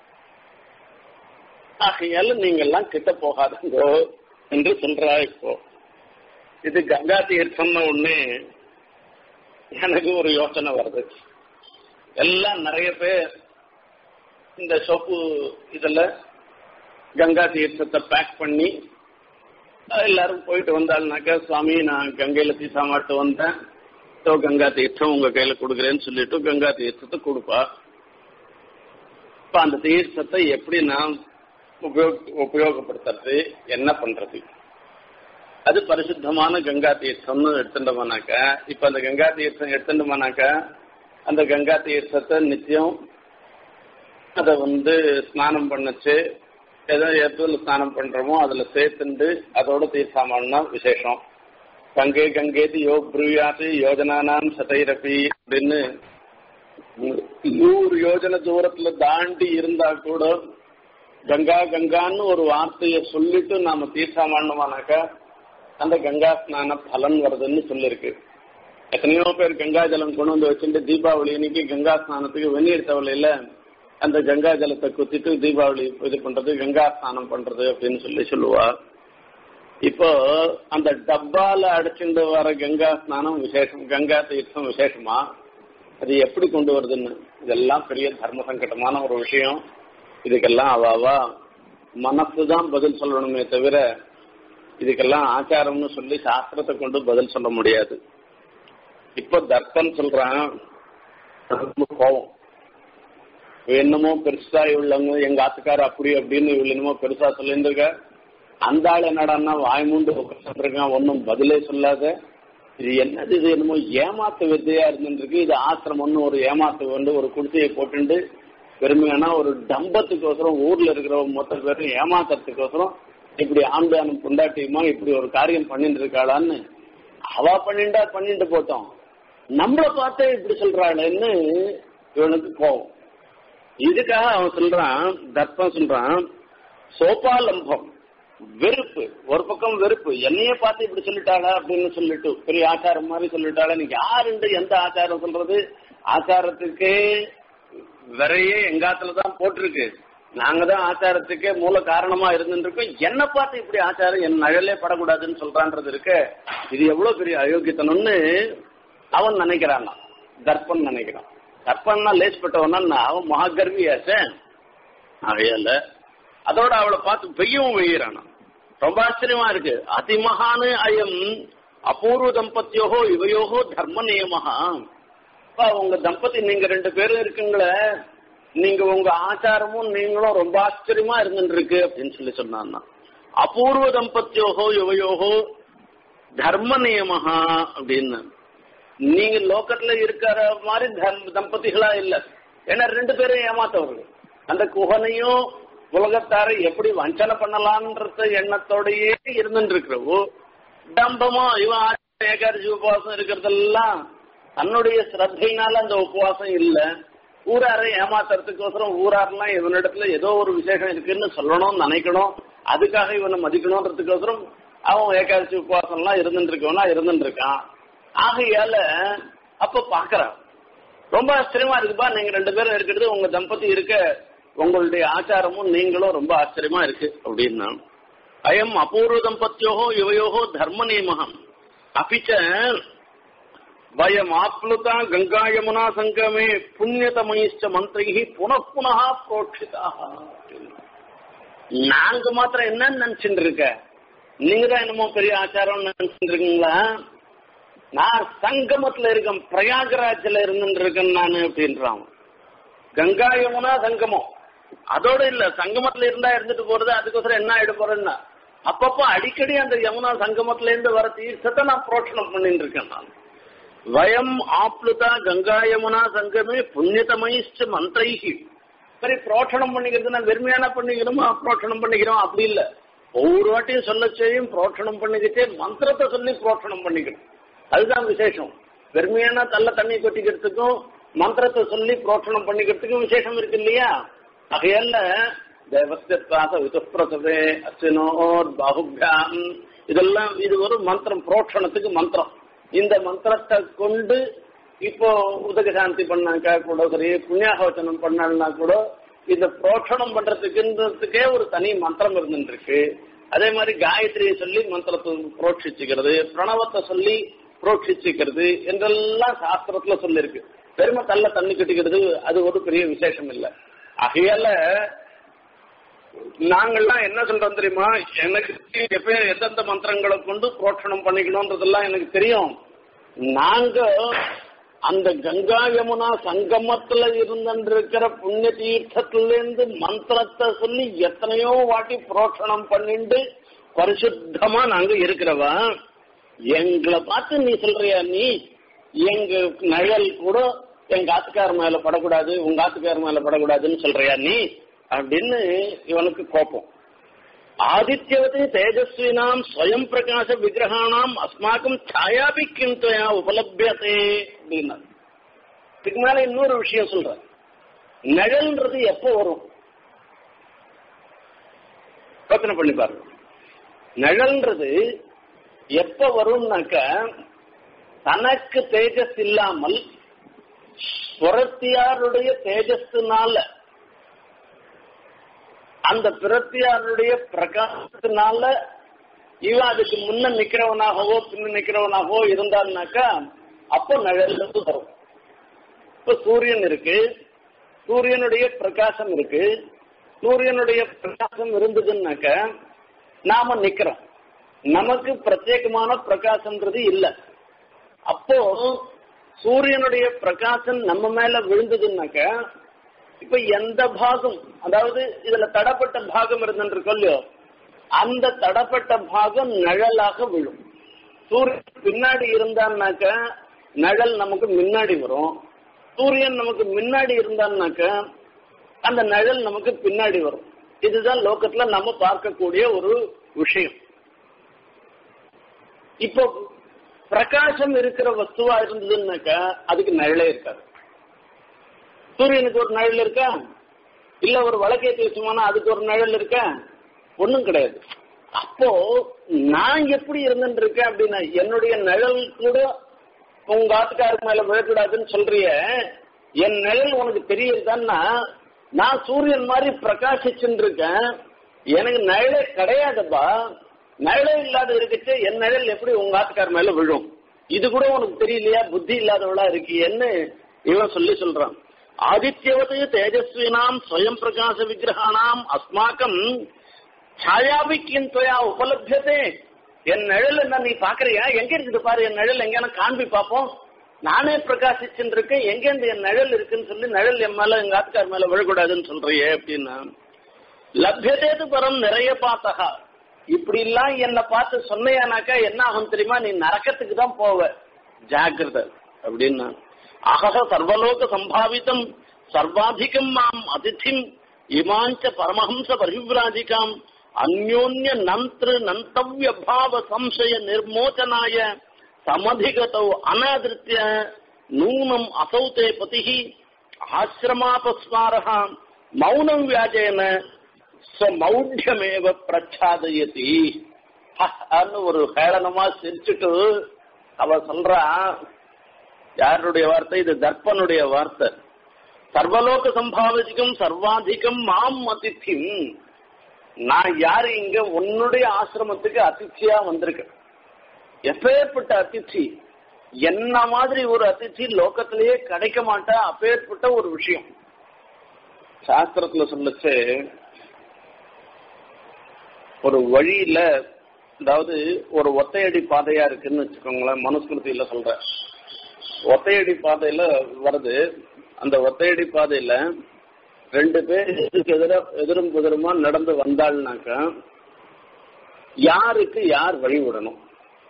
ஆகையால நீங்க எல்லாம் கிட்ட போகாதீங்கோ என்று சொல்றா இப்போ இது கங்கா தீர்த்தம்னு ஒண்ணு எனக்கு ஒரு யோசனை வருது எல்லாம் நிறைய பேர் இந்த சோப்பு இதுல கங்கா தீர்த்தத்தை பேக் பண்ணி எல்லாரும் போயிட்டு வந்தாள்னாக்கா சுவாமி நான் கங்கையில தீசாமாட்டு வந்தேன் ஸோ கங்கா தீர்த்தம் உங்க கையில கொடுக்குறேன்னு சொல்லிட்டு கங்கா தீர்த்தத்தை கொடுப்பா இப்ப அந்த தீர்த்தத்தை எப்படி நான் உபயோக உபயோகப்படுத்துறது என்ன பண்றது அது பரிசுத்தமான கங்கா தீர்த்தம்னு எடுத்துட்டோம்னாக்கா இப்ப அந்த கங்கா தீர்த்தம் எடுத்துட்டோம்னாக்கா அந்த கங்கா தீர்த்தத்தை நித்தியம் அதை வந்து ஸ்நானம் பண்ணச்சு ஏதோ எதுல ஸ்நானம் பண்றோமோ அதுல சேர்த்துண்டு அதோட தீர்த்தாமன்னா விசேஷம் கங்கை கங்கேதி யோ ப்ரூயாத்து யோஜனானாம் சதைரபி அப்படின்னு நூறு யோஜனை தூரத்துல தாண்டி இருந்தா கூட கங்கா கங்கான்னு ஒரு வார்த்தையை சொல்லிட்டு நாம தீர்த்தாமன்னோமானாக்கா அந்த கங்கா ஸ்நான பலன் வருதுன்னு சொல்லிருக்கு எத்தனையோ பேர் கங்கா ஜலம் கொண்டு வந்து வச்சுட்டு தீபாவளி அன்னைக்கு கங்கா ஸ்நானத்துக்கு வெந்நீர் தவளையில அந்த கங்கா ஜலத்தை குத்திட்டு தீபாவளி இது பண்றது கங்கா ஸ்நானம் பண்றது அப்படின்னு சொல்லி சொல்லுவா இப்போ அந்த டப்பால அடைச்சிட்டு வர கங்கா ஸ்நானம் விசேஷம் கங்கா தீர்த்தம் விசேஷமா அது எப்படி கொண்டு வருதுன்னு இதெல்லாம் பெரிய தர்ம சங்கடமான ஒரு விஷயம் இதுக்கெல்லாம் அவாவா மனசு தான் பதில் சொல்லணுமே தவிர இதுக்கெல்லாம் ஆச்சாரம்னு சொல்லி சாஸ்திரத்தை கொண்டு பதில் சொல்ல முடியாது இப்போ தர்ப்பன் சொல்றான் கோவம் என்னமோ பெருசா இவ்வளவு எங்க ஆத்துக்கார அப்படி அப்படின்னு இவ்வளவு என்னமோ பெருசா சொல்லியிருந்திருக்க அந்த ஆள் என்னடான்னா வாய்மூண்டு உட்காந்துருக்கான் ஒன்னும் பதிலே சொல்லாத இது என்னது இது என்னமோ ஏமாத்து வித்தையா இருந்துருக்கு இது ஆசிரமம்னு ஒரு ஏமாத்து வந்து ஒரு குடிசையை போட்டுண்டு பெருமையான ஒரு டம்பத்துக்கோசரம் ஊர்ல இருக்கிற மொத்த பேரும் ஏமாத்துறதுக்கோசரம் இப்படி ஆண்டானும் பொண்டாட்டியுமா இப்படி ஒரு காரியம் பண்ணிட்டு இருக்காளான்னு அவ பண்ணிண்டா பண்ணிட்டு போட்டோம் நம்மள பார்த்தே இப்படி சொல்றாளேன்னு இவனுக்கு கோவம் இதுக்காக அவன் சொல்றான் தர்ப்பம் சொல்றான் சோபாலம்பம் வெறுப்பு ஒரு பக்கம் வெறுப்பு என்னைய பார்த்து இப்படி சொல்லிட்டாளா அப்படின்னு சொல்லிட்டு பெரிய ஆச்சாரம் மாதிரி சொல்லிட்டாளா நீ யாருண்டு எந்த ஆச்சாரம் சொல்றது ஆச்சாரத்துக்கே விரையே எங்காத்துல தான் போட்டிருக்கு நாங்க தான் ஆச்சாரத்துக்கே மூல காரணமா இருந்துருக்கோம் என்ன பார்த்து இப்படி ஆச்சாரம் என் நழலே படக்கூடாதுன்னு சொல்றான்றது இருக்கு இது எவ்வளவு பெரிய அயோக்கியத்தனம்னு அவன் நினைக்கிறான் தர்ப்பன் நினைக்கிறான் தர்ப்பன்னா லேஸ்பட்டவனா அவன் மகாகர்வியாச்சே ஆகையால அதோட அவளை பார்த்து பெய்யவும் வெய்யறானா ரொம்ப ஆச்சரியமா இருக்கு அதிமகானு அயம் அபூர்வ தம்பத்தியோகோ இவையோகோ தர்ம நியமகா உங்க தம்பதி நீங்க ரெண்டு பேரும் இருக்குங்களே நீங்க உங்க ஆச்சாரமும் நீங்களும் ரொம்ப ஆச்சரியமா இருந்துட்டு இருக்கு அப்படின்னு சொல்லி சொன்னான்னா அபூர்வ தம்பத்தியோகோ யுவையோகோ தர்ம நியமகா அப்படின்னு நீங்க லோக்கத்துல இருக்கிற மாதிரி தம்பதிகளா இல்ல ஏன்னா ரெண்டு பேரும் ஏமாத்தவர்கள் அந்த குகனையும் உலகத்தாரை எப்படி வஞ்சனை பண்ணலாம்ன்ற எண்ணத்தோடயே இருந்துட்டு இருக்கிறவோ டம்பமா இவன் ஏகாதசி உபவாசம் இருக்கிறதெல்லாம் தன்னுடைய ஸ்ரத்தையினால அந்த உபவாசம் இல்ல ஊராரை ஏமாத்துறதுக்கோசரம் ஊராரெல்லாம் இவனிடத்துல ஏதோ ஒரு விசேஷம் இருக்குன்னு சொல்லணும்னு நினைக்கணும் அதுக்காக இவனை மதிக்கணும்ன்றதுக்கோசரம் அவன் ஏகாதசி உபவாசம் எல்லாம் இருந்துட்டு இருக்கவனா இருந்துட்டு இருக்கான் ஆகையால அப்ப பாக்குறான் ரொம்ப ஆச்சரியமா இருக்குப்பா நீங்க ரெண்டு பேரும் இருக்கிறது உங்க தம்பதி இருக்க உங்களுடைய ஆச்சாரமும் நீங்களும் ரொம்ப ஆச்சரியமா இருக்கு அப்படின்னா அயம் அபூர்வ தம்பத்தியோ இவையோ தர்ம நியமகம் அப்பிச்ச வயம் ஆப்லுதா கங்கா யமுனா சங்கமே புண்ணியதமயிச்ச மந்திரிகி புனః புனः புரோட்சிதா நாங்க மாத்திரம் என்ன நினைச்சுட்டு இருக்க நீங்க தான் என்னமோ பெரிய ஆச்சாரம் நினைச்சுட்டு இருக்கீங்களா நான் சங்கமத்துல இருக்கேன் பிரயாகராஜ்ல இருந்துட்டு இருக்கேன் நான் அப்படின்றான் கங்கா யமுனா சங்கமம் அதோட இல்ல சங்கமத்துல இருந்தா இருந்துட்டு போறது அதுக்கோசரம் என்ன ஆயிட போறேன்னா அப்பப்போ அடிக்கடி அந்த யமுனா சங்கமத்துல இருந்து வர தீர்த்தத்தை நான் புரோட்சணம் பண்ணிட்டு இருக்கேன் நான் வயம் ஆப்ளுதா கங்கா யமுனா சங்கமே புண்ணியதமைச்ச மந்திரைகி சரி புரோட்சணம் பண்ணிக்கிறதுனா வெறுமையான பண்ணிக்கிறோமா புரோட்சணம் பண்ணிக்கிறோம் அப்படி இல்ல ஒவ்வொரு வாட்டியும் சொல்ல செய்யும் புரோட்சணம் பண்ணிக்கிட்டே மந்திரத்தை சொல்லி புரோட்சணம் பண்ணிக்கணும் அதுதான் விசேஷம் வெறுமையான தள்ள தண்ணி கொட்டிக்கிறதுக்கும் மந்திரத்தை சொல்லி புரோட்சணம் பண்ணிக்கிறதுக்கும் விசேஷம் இருக்கு இல்லையா ஆகையால தேவஸ்தாச விதுப்பிரசவே அஸ்வினோர் பாகுபியாம் இதெல்லாம் இது ஒரு மந்திரம் புரோட்சணத்துக்கு மந்திரம் இந்த மந்திரத்தை கொண்டு இப்போ உதக சாந்தி பண்ணாக்கா கூட சரி புண்ணியாகவச்சனம் பண்ணாங்கன்னா கூட இந்த புரோட்சணம் பண்றதுக்குன்றதுக்கே ஒரு தனி மந்திரம் இருந்துருக்கு அதே மாதிரி காயத்ரியை சொல்லி மந்திரத்தை புரோட்சிச்சுக்கிறது பிரணவத்தை சொல்லி புரோட்சிச்சுக்கிறது என்றெல்லாம் சாஸ்திரத்துல சொல்லியிருக்கு பெருமை தள்ள தண்ணி கட்டிக்கிறது அது ஒரு பெரிய விசேஷம் இல்லை ஆகையால நாங்கள்லாம் என்ன சொல்றோம் தெரியுமா எனக்கு எப்ப எந்தெந்த மந்திரங்களை கொண்டு புரோட்சணம் பண்ணிக்கணும்ன்றதெல்லாம் எனக்கு தெரியும் நாங்க அந்த கங்கா யமுனா சங்கமத்துல இருந்திருக்கிற புண்ணிய தீர்த்தத்திலிருந்து மந்திரத்தை சொல்லி எத்தனையோ வாட்டி புரோட்சணம் பண்ணிட்டு பரிசுத்தமா நாங்க இருக்கிறவா எங்களை பார்த்து நீ சொல்றியா நீ எங்க நிழல் கூட எங்க ஆத்துக்கார மேல படக்கூடாது உங்க ஆத்துக்கார மேல படக்கூடாதுன்னு சொல்றியா நீ அப்படின்னு இவனுக்கு கோபம் ஆதித்யவதி தேஜஸ்வினாம் ஸ்வயம் பிரகாச விக்கிரகானாம் அஸ்மாக்கம் சாயாபி கிந்தயா உபலபியதே அப்படின்னா இதுக்கு மேல இன்னொரு விஷயம் சொல்றேன் நிழல்ன்றது எப்போ வரும் யோசனை பண்ணி பாருங்க நிழல்ன்றது எப்ப வரும்னாக்க தனக்கு தேஜஸ் இல்லாமல் புரத்தியாருடைய தேஜஸ்னால அந்த பிரத்தியாருடைய பிரகாசத்தினால இவன் அதுக்கு முன்ன நிக்கிறவனாகவோ பின்ன நிக்கிறவனாகவோ இருந்தான்னாக்கா அப்போ நிழல் வரும் இப்ப சூரியன் இருக்கு சூரியனுடைய பிரகாசம் இருக்கு சூரியனுடைய பிரகாசம் இருந்ததுன்னாக்க நாம நிக்கிறோம் நமக்கு பிரத்யேகமான பிரகாசம்ன்றது இல்லை அப்போ சூரியனுடைய பிரகாசம் நம்ம மேல விழுந்ததுன்னாக்க இப்ப எந்த பாகம் அதாவது இதுல தடப்பட்ட பாகம் இருந்துருக்கோ இல்லையோ அந்த தடப்பட்ட பாகம் நிழலாக விழும் சூரியன் பின்னாடி இருந்தான்னாக்க நிழல் நமக்கு முன்னாடி வரும் சூரியன் நமக்கு முன்னாடி இருந்தான்னாக்க அந்த நிழல் நமக்கு பின்னாடி வரும் இதுதான் லோகத்துல நம்ம பார்க்கக்கூடிய ஒரு விஷயம் இப்போ பிரகாசம் இருக்கிற வஸ்துவா இருந்ததுன்னாக்கா அதுக்கு நிழலே இருக்காது சூரியனுக்கு ஒரு நிழல் இருக்கா இல்ல ஒரு வழக்கேற்றி வச்சோம்னா அதுக்கு ஒரு நிழல் இருக்கா ஒண்ணும் கிடையாது அப்போ நான் எப்படி இருந்துட்டு இருக்கேன் அப்படின்னா என்னுடைய நிழல் கூட உங்க ஆத்துக்காருக்கு மேல விழக்கூடாதுன்னு சொல்றிய என் நிழல் உனக்கு தெரியுதுன்னா நான் சூரியன் மாதிரி பிரகாசிச்சுட்டு இருக்கேன் எனக்கு நிழலே கிடையாதுப்பா நிழலே இல்லாத இருக்குச்சு என் நிழல் எப்படி உங்க ஆத்துக்கார் மேல விழும் இது கூட உனக்கு தெரியலையா புத்தி இல்லாதவளா இருக்கியன்னு இவன் சொல்லி சொல்றான் ஆதித்யவது தேஜஸ்வினாம் ஸ்வயம் பிரகாச விக்கிரகானாம் அஸ்மாக்கம் சாயாபிக்கின் துவயா உபலபியதே என் நிழல் என்ன நீ பாக்குறியா எங்க இருக்குது பாரு என் நிழல் எங்கேயான காண்பி பார்ப்போம் நானே பிரகாசிச்சுட்டு இருக்கேன் எங்கேருந்து என் நிழல் இருக்குன்னு சொல்லி நிழல் என் மேல எங்க ஆத்துக்கார் மேல விழக்கூடாதுன்னு சொல்றியே அப்படின்னா லப்யதேது பரம் நிறைய பார்த்தகா இப்படி எல்லாம் என்ன பார்த்து சொன்னையானாக்கா என்ன ஆகும் தெரியுமா நீ நரக்கத்துக்கு தான் போவ ஜாகிரத அப்படின்னா அகக சர்வலோக சம்பாவிதம் சர்வாதிகம் மாம் அதிதிம் இமாஞ்ச பரமஹம்ச பரிவிராஜிகாம் அந்யோன்ய நந்திரு நந்தவ்ய பாவ சம்சய நிர்மோச்சனாய சமதிகதௌ அனாதிருத்திய நூனம் அசௌ தே பதிஹி ஆசிரமாபஸ்மாரஹ மௌனம் வியாஜேன மௌಢ்யமேவ பிரச்சாதயதி அன்னு ஒரு ஹேளனமா சிரிச்சுட்டு அவ சொல்றா யாருடைய வார்த்தை இது தர்ப்பனுடைய வார்த்தை சர்வலோக சம்பாவதிகம் சர்வாதிகம் மாம் அதித்திம் நான் யாரு இங்க உன்னுடைய ஆசிரமத்துக்கு அதிர்ச்சியா வந்திருக்கேன் எப்பேற்பட்ட அதிர்ச்சி என்ன மாதிரி ஒரு அதிர்ச்சி லோகத்திலேயே கிடைக்க மாட்டா அப்பேற்பட்ட ஒரு விஷயம் சாஸ்திரத்துல சொல்லச்சு ஒரு வழியில அதாவது ஒரு ஒத்தையடி பாதையா இருக்குன்னு வச்சுக்கோங்களேன் மனுஸ்மிருதியில சொல்ற ஒத்தையடி பாதையில வருது அந்த ஒத்தையடி பாதையில ரெண்டு பேர் எதிர்க்கு எதிர எதிரும் புதிருமா நடந்து வந்தாள்னாக்கா யாருக்கு யார் வழி விடணும்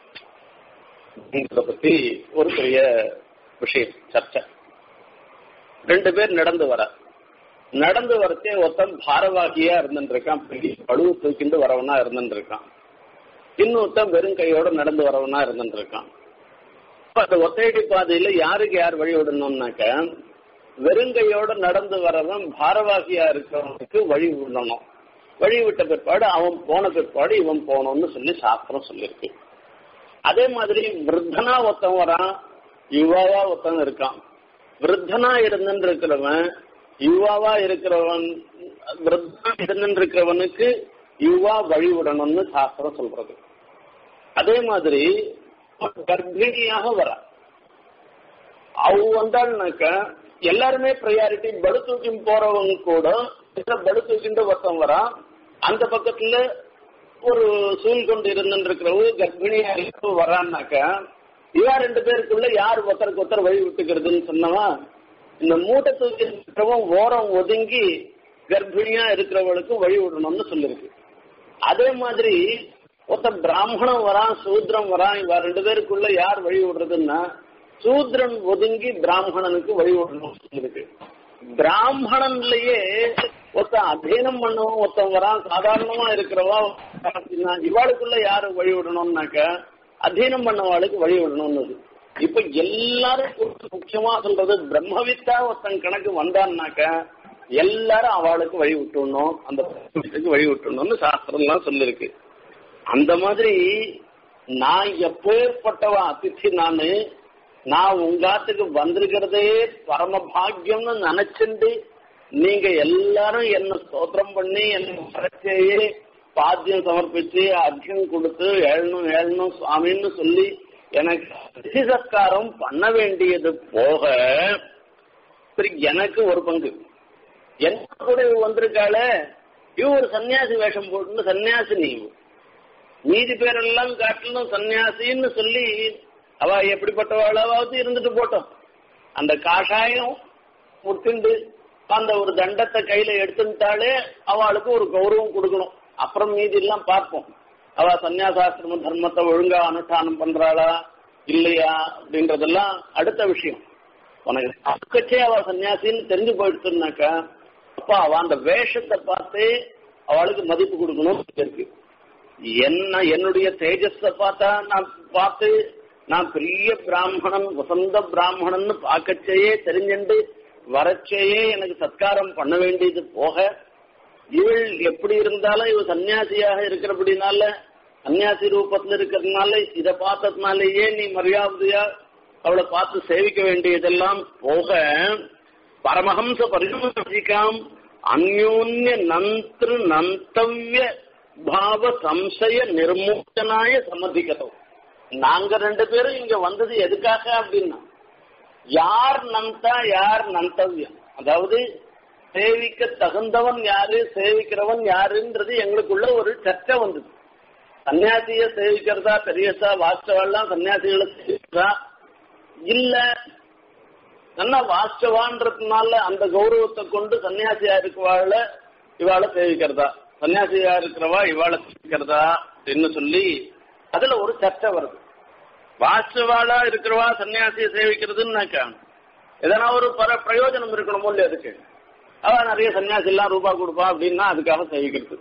இதை பத்தி ஒரு பெரிய விஷயம் சர்ச்சை ரெண்டு பேர் நடந்து வர நடந்து வரச்சே ஒருத்தன் பாரவாகியா இருந்துட்டு இருக்கான் பெரிய பழுவு தூக்கிண்டு வரவனா இருந்துட்டு இருக்கான் இன்னொருத்தன் வெறும் கையோட நடந்து வரவனா இருந்துட்டு இருக்கான் இப்ப அந்த ஒத்தையடி பாதையில யாருக்கு யார் வழி விடணும்னாக்க வெறுங்கையோட நடந்து வரவன் பாரவாகியா இருக்கிறவனுக்கு வழி விடணும் வழி விட்ட பிற்பாடு அவன் போன பிற்பாடு இவன் போகணும்னு சொல்லி சாஸ்திரம் சொல்லியிருக்கு அதே மாதிரி விருத்தனா ஒருத்தன் வரான் யுவாவா ஒருத்தன் இருக்கான் விருத்தனா இருந்துட்டு இருக்கிறவன் யுவாவா இருக்கிறவன் விருத்தனா இருந்துட்டு இருக்கிறவனுக்கு யுவா வழி விடணும்னு சாஸ்திரம் சொல்றது அதே மாதிரி கர்ப்பிணியாக வர அவ வந்தாள்னாக்க எல்லாருமே ப்ரையாரிட்டி படு தூக்கி போறவங்க கூட படு தூக்கிட்டு ஒருத்தன் வரான் அந்த பக்கத்துல ஒரு சூழ் கொண்டு இருந்துட்டு இருக்கிறவங்க கர்ப்பிணியா இருக்க வரான்னாக்க இவா ரெண்டு பேருக்குள்ள யார் ஒருத்தருக்கு ஒருத்தர் வழி விட்டுக்கிறதுன்னு சொன்னவன் இந்த மூட்டை தூக்கி இருக்கிறவன் ஓரம் ஒதுங்கி கர்ப்பிணியா இருக்கிறவளுக்கு வழி விடணும்னு சொல்லிருக்கு அதே மாதிரி ஒருத்தன் பிராமணன் வரான் சூத்ரம் வரான் இவ ரெண்டு பேருக்குள்ள யார் வழி விடுறதுன்னா சூத்ரன் ஒதுங்கி பிராமணனுக்கு வழி விடணும் சொல்லிருக்கு பிராமணன்லயே ஒருத்தன் அத்தியனம் பண்ணவன் ஒருத்தன் வரான் சாதாரணமா இருக்கிறவா அப்படின்னா இவாளுக்குள்ள யாரு வழி விடணும்னாக்க அத்தியனம் பண்ணவாளுக்கு வழி விடணும்னு இப்ப எல்லாரும் முக்கியமா சொல்றது பிரம்மவித்தா ஒருத்தன் கணக்கு வந்தான்னாக்க எல்லாரும் அவளுக்கு வழி விட்டுடணும் அந்த பிரம்மத்துக்கு வழி விட்டுடணும்னு சாஸ்திரம்லாம் சொல்லிருக்கு அந்த மாதிரி நான் எப்பேற்பட்டவா அதிர்ச்சி நானு நான் உங்காத்துக்கு வந்திருக்கிறதே பரம பாக்கியம்னு நினைச்சுண்டு நீங்க எல்லாரும் என்ன ஸ்தோத்திரம் பண்ணி என்ன வரச்சேயே பாத்தியம் சமர்ப்பிச்சு அர்த்தம் கொடுத்து ஏழனும் ஏழனும் சுவாமின்னு சொல்லி எனக்கு அதிர்ச்சி சத்காரம் பண்ண வேண்டியது போக எனக்கு ஒரு பங்கு என்ன கூட வந்திருக்காளே இவ ஒரு சன்னியாசி வேஷம் போட்டு சன்னியாசி நீ மீதி பேரெல்லாம் காட்டிலும் சன்னியாசின்னு சொல்லி அவ எப்படிப்பட்டவாளாவது இருந்துட்டு போட்டோம் அந்த காஷாயம் முட்டுண்டு அந்த ஒரு தண்டத்தை கையில எடுத்துட்டாலே அவளுக்கு ஒரு கௌரவம் கொடுக்கணும் அப்புறம் மீதி எல்லாம் பார்ப்போம் அவ சன்னியாசாசிரம தர்மத்தை ஒழுங்கா அனுஷ்டானம் பண்றாளா இல்லையா அப்படின்றதெல்லாம் அடுத்த விஷயம் உனக்கு அக்கச்சே அவ சன்னியாசின்னு தெரிஞ்சு போயிடுச்சுனாக்கா அப்ப அவ அந்த வேஷத்தை பார்த்து அவளுக்கு மதிப்பு கொடுக்கணும் இருக்கு என்ன என்னுடைய தேஜஸ பார்த்தா நான் பார்த்து நான் பெரிய பிராமணன் வசந்த பிராமணன் பார்க்கச்சேயே தெரிஞ்சுண்டு வரச்சேயே எனக்கு சத்காரம் பண்ண வேண்டியது போக இவள் எப்படி இருந்தாலும் இவ சன்னியாசியாக இருக்கிறபடினால சன்னியாசி ரூபத்துல இருக்கிறதுனால இதை பார்த்ததுனாலேயே நீ மரியாதையா அவளை பார்த்து சேவிக்க வேண்டியதெல்லாம் போக பரமஹம்ச பரிசமசிகாம் அந்யோன்ய நந்திரு நந்தவ்ய பாவ சம்சய நிர்மூச்சனாய சம்மதிக்கதோ நாங்க ரெண்டு பேரும் இங்க வந்தது எதுக்காக அப்படின்னா யார் நந்தா யார் நந்தவ்யம் அதாவது சேவிக்க தகுந்தவன் யாரு சேவிக்கிறவன் யாருன்றது எங்களுக்குள்ள ஒரு சர்ச்சை வந்தது சன்னியாசிய சேவிக்கிறதா பெரியசா வாஸ்தவெல்லாம் சன்னியாசிகளை சேவிக்கிறதா இல்ல நல்லா வாஸ்தவான்றதுனால அந்த கௌரவத்தை கொண்டு சன்னியாசியா இருக்கவாழ இவாளை சேவிக்கிறதா சன்னியாசியா இருக்கிறவா இவாளை சேவிக்கிறதா அப்படின்னு சொல்லி அதுல ஒரு சர்ச்சை வருது வாஸ்தவாளா இருக்கிறவா சன்னியாசியை சேவிக்கிறதுன்னாக்கா எதனா ஒரு பர பிரயோஜனம் இருக்கணுமோ இல்லையா அதுக்கு அவ நிறைய சன்னியாசி எல்லாம் ரூபா கொடுப்பா அப்படின்னா அதுக்காக சேவிக்கிறது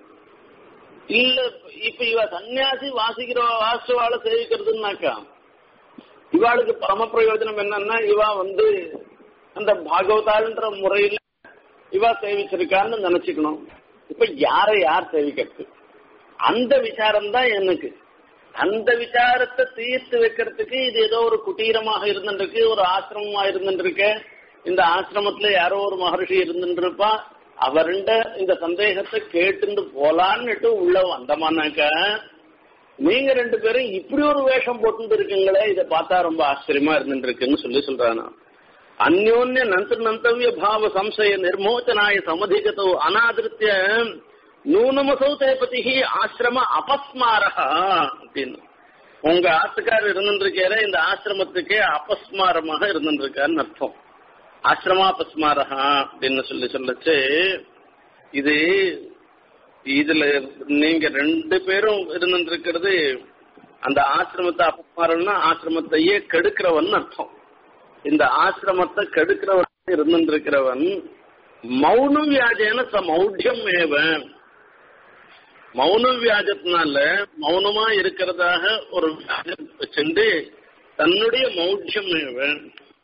இல்ல இப்ப இவ சன்னியாசி வாசிக்கிற வாஸ்தவால சேவிக்கிறதுனாக்கா இவாளுக்கு பரம பிரயோஜனம் என்னன்னா இவா வந்து அந்த பாகவதான்ற முறையில இவா சேவிச்சிருக்கான்னு நினைச்சுக்கணும் இப்ப யாரை யார் சேவிக்கிறது அந்த விசாரம் தான் எனக்கு அந்த விசாரத்தை தீர்த்து வைக்கிறதுக்கு இது ஏதோ ஒரு குட்டீரமாக இருந்துருக்கு ஒரு ஆசிரமமா இருந்துருக்கு இந்த ஆசிரமத்துல யாரோ ஒரு மகர்ஷி இருந்துருப்பா அவருண்ட இந்த சந்தேகத்தை கேட்டுண்டு போலான்னுட்டு உள்ள வந்தமானாக்கா நீங்க ரெண்டு பேரும் இப்படி ஒரு வேஷம் போட்டு இருக்கீங்களே இதை பார்த்தா ரொம்ப ஆச்சரியமா இருந்துட்டு இருக்குன்னு சொல்லி சொல்றானா அந்யோன்ய நந்த நந்தவிய பாவ சம்சய நிர்மோச்சனாய சமதிகதோ அனாதிருத்திய நூனமசௌ தேபதி ஆசிரம அபஸ்மாரா அப்படின்னு உங்க ஆத்துக்காரர் இருந்துருக்காரு இந்த ஆசிரமத்துக்கே அபஸ்மாரமாக இருந்துருக்காருன்னு அர்த்தம் ஆசிரமாபஸ்மாரா அப்படின்னு சொல்லி சொல்லச்சு இது இதுல நீங்க ரெண்டு பேரும் இருந்துருக்கிறது அந்த ஆசிரமத்தை அபஸ்மாரம்னா ஆசிரமத்தையே கெடுக்கிறவன் அர்த்தம் இந்த ஆசிரமத்தை கெடுக்கிறவன் இருந்துருக்கிறவன் மௌன வியாஜேன ச மௌಢ்யம் ஏவன் மௌன வியாஜத்தினால மௌனமா இருக்கிறதாக ஒரு வியாஜம் வச்சுண்டு தன்னுடைய மௌಢ்யம் ஏவன்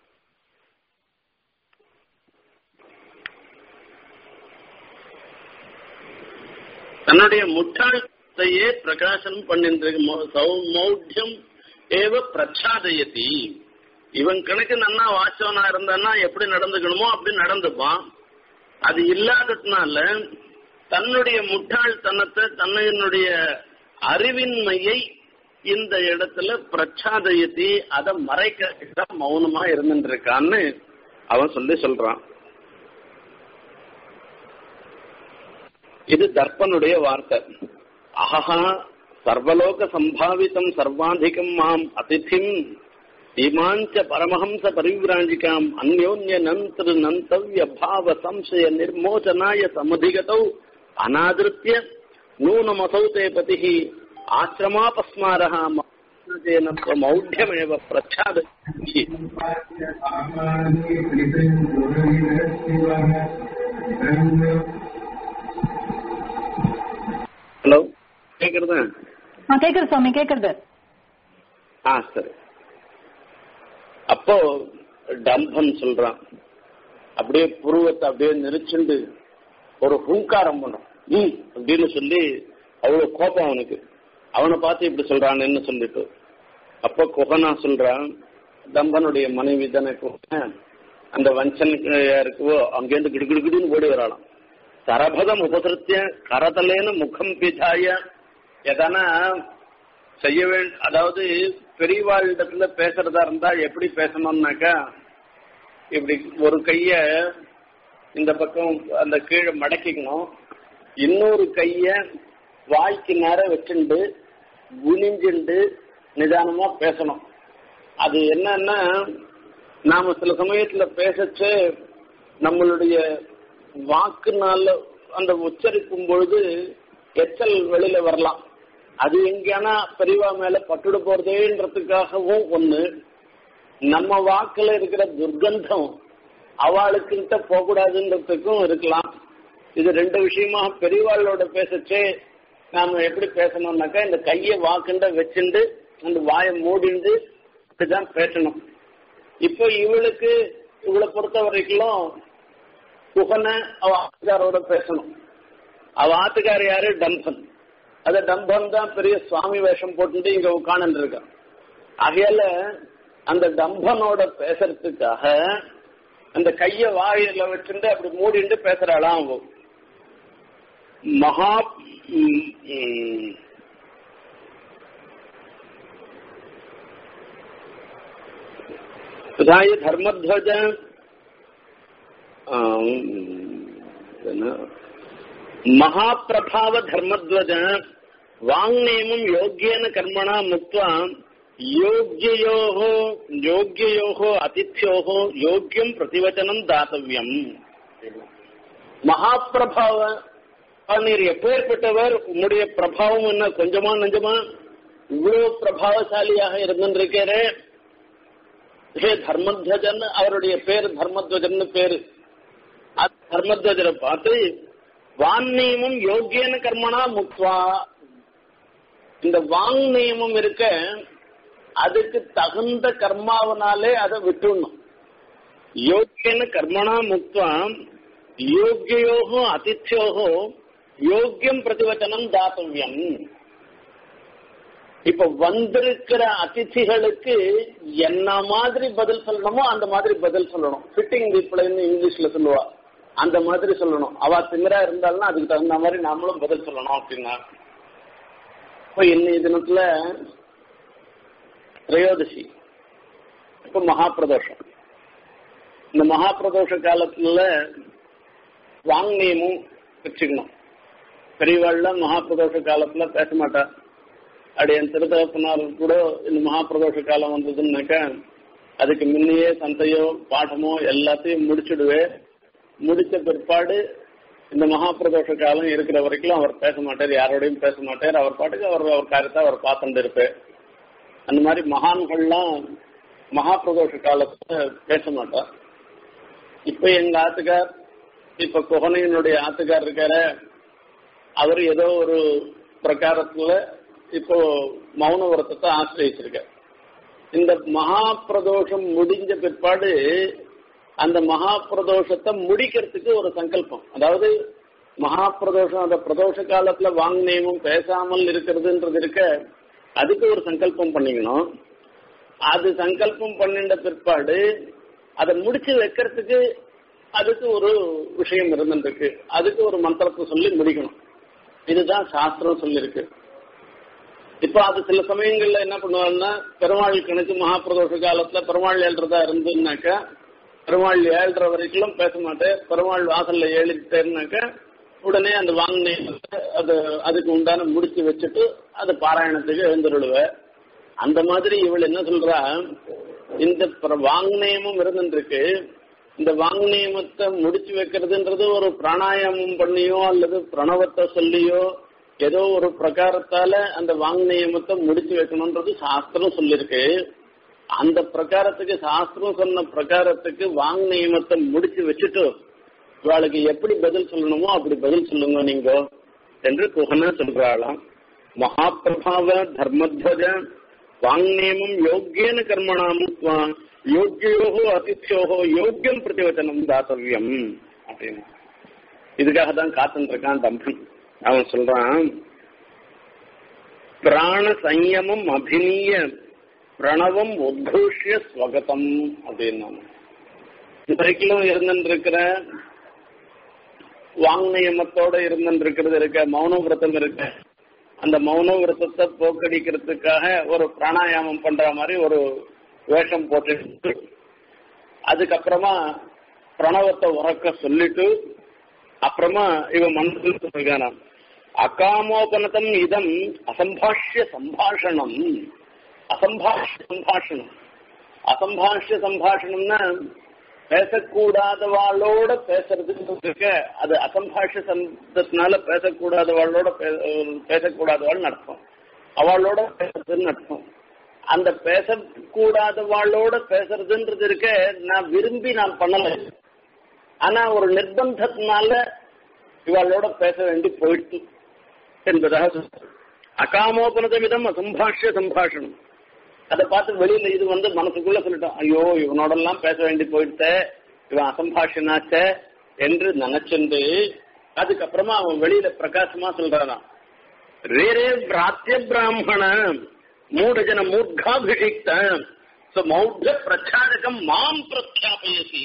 தன்னுடைய முட்டாள்தையே பிரகாசனம் பண்ணிட்டு மௌಢ்யம் ஏவ பிரச்சாதயதி இவன் கணக்கு நன்னா வாச்சவனா இருந்தான்னா எப்படி நடந்துக்கணுமோ அப்படி நடந்துப்பான் அது இல்லாததுனால தன்னுடைய முட்டாள்தனத்தை தன்னுடைய அறிவின்மையை இந்த இடத்துல பிரச்சாதயத்தி அதை மறைக்க மௌனமா இருந்துட்டு இருக்கான்னு அவன் சொல்லி சொல்றான் இது தர்ப்பனுடைய வார்த்தை அஹா சர்வலோக சம்பாவிதம் சர்வாதிகம் மாம் அதிதிம் இமாஞ்ச பரமஹம்ச பரிவிராஜிகாம் அந்யோன்ய நந்திரு நந்தவ்ய பாவ சம்சய நிர்மோச்சனாய சமதிகதௌ அநாதிருத்திய நூனமசௌ தே பதி ஆசிரமாபஸ்மாரः மௌಢ்யமேவ பிரச்சாத ஹலோ கேக்குறதா ஆ கேக்குது சுவாமி கேக்குறது ஆ சரி அப்போ டம்பன் சொல்றான் அப்படியே புருவத்தை அப்படியே நெரிச்சுண்டு ஒரு ஹூங்காரம் பண்ணும் ம் அப்படின்னு சொல்லி அவ்வளவு கோபம் அவனுக்கு அவனை பார்த்து இப்படி சொல்றான்னு சொல்லிட்டு அப்போ குகனா சொல்றான் தம்பனுடைய மனைவி தானே குகன் அந்த வஞ்சனுக்கு யாருக்கோ அங்கேருந்து கிடுகிடுகிடுன்னு ஓடி வராளாம் சரபதம் உபசிருத்திய கரதலேன முகம் பிதாய எதனா செய்ய வேண்ட அதாவது பெரியவாழ்கிட்ட பேசுறதா இருந்தா எப்படி பேசணும்னாக்கா இப்படி ஒரு கைய இந்த பக்கம் அந்த கீழே மடக்கிக்கணும் இன்னொரு கைய வாய்க்கு நேரம் வச்சுண்டு குனிஞ்சுண்டு நிதானமா பேசணும் அது என்னன்னா நாம சில சமயத்துல பேசச்சு நம்மளுடைய வாக்குனால அந்த உச்சரிக்கும் பொழுது எச்சல் வெளியில வரலாம் அது எங்கேனா பெரியவா மேல பட்டுட போறதேன்றதுக்காகவும் ஒண்ணு நம்ம வாக்குல இருக்கிற துர்கந்தம் அவளுக்குகிட்ட போகக்கூடாதுன்றதுக்கும் இருக்கலாம் இது ரெண்டு விஷயமா பெரியவாளோட பேசச்சே நாம எப்படி பேசணும்னாக்கா இந்த கையை வாக்குண்ட வச்சுண்டு அந்த வாயை மூடிண்டு அப்படிதான் பேசணும் இப்போ இவளுக்கு இவளை பொறுத்த வரைக்கும் குகனை அவ ஆத்துக்காரோட பேசணும் அவ ஆத்துக்கார் யாரு டம்பன் அந்த டம்பன் தான் பெரிய சுவாமி வேஷம் போட்டுட்டு இங்க உட்காந்து இருக்கான் ஆகையால அந்த டம்பனோட பேசுறதுக்காக அந்த கைய வாயில வச்சுட்டு அப்படி மூடிட்டு பேசுறாளாம் அவ மகா பிதாய தர்மத்வஜ மகாபிரபாவ தர்மத்வஜ வாங்நேமம் யோக்கியன கர்மணா முக்வா யோக்கியோகோ யோக்கியோகோ அதித்யோகோ யோக்கியம் பிரதிவச்சனம் தாத்தவியம் மகாபிரபாவ நீர் எப்பேற்பட்டவர் உம்முடைய பிரபாவம் என்ன கொஞ்சமா நஞ்சமா இவ்வளவு பிரபாவசாலியாக இருந்திருக்கிறே ஹே தர்மத்வஜன் அவருடைய பேர் தர்மத்வஜன் பேரு தர்மத்வஜரை பார்த்து வான் நியமம் யோக்கியன கர்மனா முக்வா இந்த வாங் நியமம் இருக்க அதுக்கு தகுந்த கர்மாவனாலே அதை விட்டுடணும் யோக்கியன கர்மனா முக்வா யோக்கியோகோ அதித்யோகோ யோக்கியம் பிரதிவச்சனம் தாத்தவியம் இப்ப வந்திருக்கிற அதிதிகளுக்கு என்ன மாதிரி பதில் சொல்லணுமோ அந்த மாதிரி பதில் சொல்லணும் ஃபிட்டிங் ரிப்ளைன்னு இங்கிலீஷ்ல சொல்லுவா அந்த மாதிரி சொல்லணும் அவ திமிரா இருந்தாலும் அதுக்கு தகுந்த மாதிரி நாமளும் பதில் சொல்லணும் அப்படின்னா இப்போ இன்னைய தினத்துல திரையோதசி இப்போ மகாபிரதோஷம் இந்த மகாபிரதோஷ காலத்துல வாங்கியமும் வச்சுக்கணும் பெரியவாள்லாம் மகாபிரதோஷ காலத்துல பேச மாட்டா அப்படி என் திருத்தகப்பனார் கூட இந்த மகாபிரதோஷ காலம் வந்ததுன்னாக்கா அதுக்கு முன்னையே சந்தையோ பாட்டமோ எல்லாத்தையும் முடிச்சுடுவே முடிச்ச பிற்பாடு இந்த மகாபிரதோஷ காலம் இருக்கிற வரைக்கும் அவர் பேச மாட்டார் யாரோடையும் பேச மாட்டார் அவர் பாட்டுக்கு அவர் அவர் காரியத்தை அவர் பார்த்துட்டு இருப்பார் அந்த மாதிரி மகான்கள்லாம் மகாபிரதோஷ காலத்துல பேச மாட்டார் இப்ப எங்க ஆத்துக்கார் இப்ப குகனையினுடைய ஆத்துக்கார் இருக்கார அவர் ஏதோ ஒரு பிரகாரத்துல இப்போ மௌன விரதத்தை ஆசிரியச்சிருக்கார் இந்த மகா பிரதோஷம் முடிஞ்ச பிற்பாடு அந்த மகா பிரதோஷத்தை முடிக்கிறதுக்கு ஒரு சங்கல்பம் அதாவது மகா பிரதோஷம் அந்த பிரதோஷ காலத்துல வாங்கினேமும் பேசாமல் இருக்கிறதுன்றது இருக்க அதுக்கு ஒரு சங்கல்பம் பண்ணிக்கணும் அது சங்கல்பம் பண்ணிட்ட பிற்பாடு அதை முடிச்சு வைக்கிறதுக்கு அதுக்கு ஒரு விஷயம் இருந்துருக்கு அதுக்கு ஒரு மந்திரத்தை சொல்லி முடிக்கணும் இதுதான் சாஸ்திரம் சொல்லியிருக்கு இப்ப அது சில சமயங்கள்ல என்ன பண்ணுவாங்கன்னா பெருமாள் கணக்கு மகாபிரதோஷ காலத்துல பெருமாள் ஏழ்றதா இருந்துன்னாக்கா பெருமாள் ஏழ்ற வரைக்கும் பேச மாட்டேன் பெருமாள் வாசல்ல ஏழிட்டேன்னாக்கா உடனே அந்த வாங்கினே அது அதுக்கு உண்டான முடிச்சு வச்சுட்டு அது பாராயணத்துக்கு எழுந்துருடுவேன் அந்த மாதிரி இவள் என்ன சொல்றா இந்த வாங்நேயமும் இருந்துருக்கு இந்த வாங்நேயமத்தை முடிச்சு வைக்கிறதுன்றது ஒரு பிராணாயாமம் பண்ணியோ அல்லது பிரணவத்தை சொல்லியோ ஏதோ ஒரு பிரகாரத்தால அந்த வாங்நேயமத்தை முடிச்சு வைக்கணும்ன்றது சாஸ்திரம் சொல்லியிருக்கு அந்த பிரகாரத்துக்கு சாஸ்திரம் சொன்ன பிரகாரத்துக்கு வாங்நேயமத்தை முடிச்சு வச்சுட்டு இவாளுக்கு எப்படி பதில் சொல்லணுமோ அப்படி பதில் சொல்லுங்க நீங்க என்று குகன சொல்றாளாம் மகாபிரபாவ தர்மத்வஜ வாங்நேமம் யோக்கியன கர்மணாம் யோக்கியோகோ அதித்யோகோ யோக்கியம் பிரதிவச்சனம் தாத்தவியம் அப்படின்னு இதுக்காக தான் காத்துட்டு இருக்கான் தம்பன் அவன் சொல்றான் பிராண சயமம் அபிநீய பிரணவம் உத்கூஷ்ய ஸ்வகதம் அப்படின்னா வரைக்கும் இருந்துருக்கிற வாங்நயமத்தோட இருந்துருக்கிறது இருக்க மௌன விரதம் இருக்க அந்த மௌன விரதத்தை போக்கடிக்கிறதுக்காக ஒரு பிராணாயாமம் பண்ற மாதிரி ஒரு வேஷம் போட்டு அதுக்கப்புறமா பிரணவத்தை உறக்க சொல்லிட்டு அப்புறமா இவன் மனசில் சொல்லிருக்கான அகாமோபனதம் இதம் அசம்பாஷ்ய சம்பாஷணம் அசம்பாஷ்ய சம்பாஷணம் அசம்பாஷ்ய சம்பாஷணம்னா பேசக்கூடாதவாளோட பேசுறது இருக்க அது அசம்பாஷ்ய சப்தத்தினால பேசக்கூடாதவாளோட பேசக்கூடாதவாள் அர்த்தம் அவளோட பேசுறதுன்னு அர்த்தம் அந்த பேசக்கூடாதவாளோட பேசுறதுன்றது இருக்க நான் விரும்பி நான் பண்ணல ஆனா ஒரு நிர்பந்தத்தினால இவளோட பேச வேண்டி போயிட்டு என்பதாக அகாமோபனதமிதம் அசம்பாஷ்ய சம்பாஷணம் அதை பார்த்து வெளியில இது வந்து மனசுக்குள்ள சொல்லிட்டோம் ஐயோ இவனோடெல்லாம் பேச வேண்டி போயிட்ட இவன் அசம்பாஷனாச்ச என்று நினைச்சுண்டு அதுக்கப்புறமா அவன் வெளியில பிரகாசமா சொல்றானா ரேரே பிராத்திய பிராமண மூடஜன மூர்காபிஷிக்த மௌத்த பிரச்சாரகம் மாம் பிரச்சாபயசி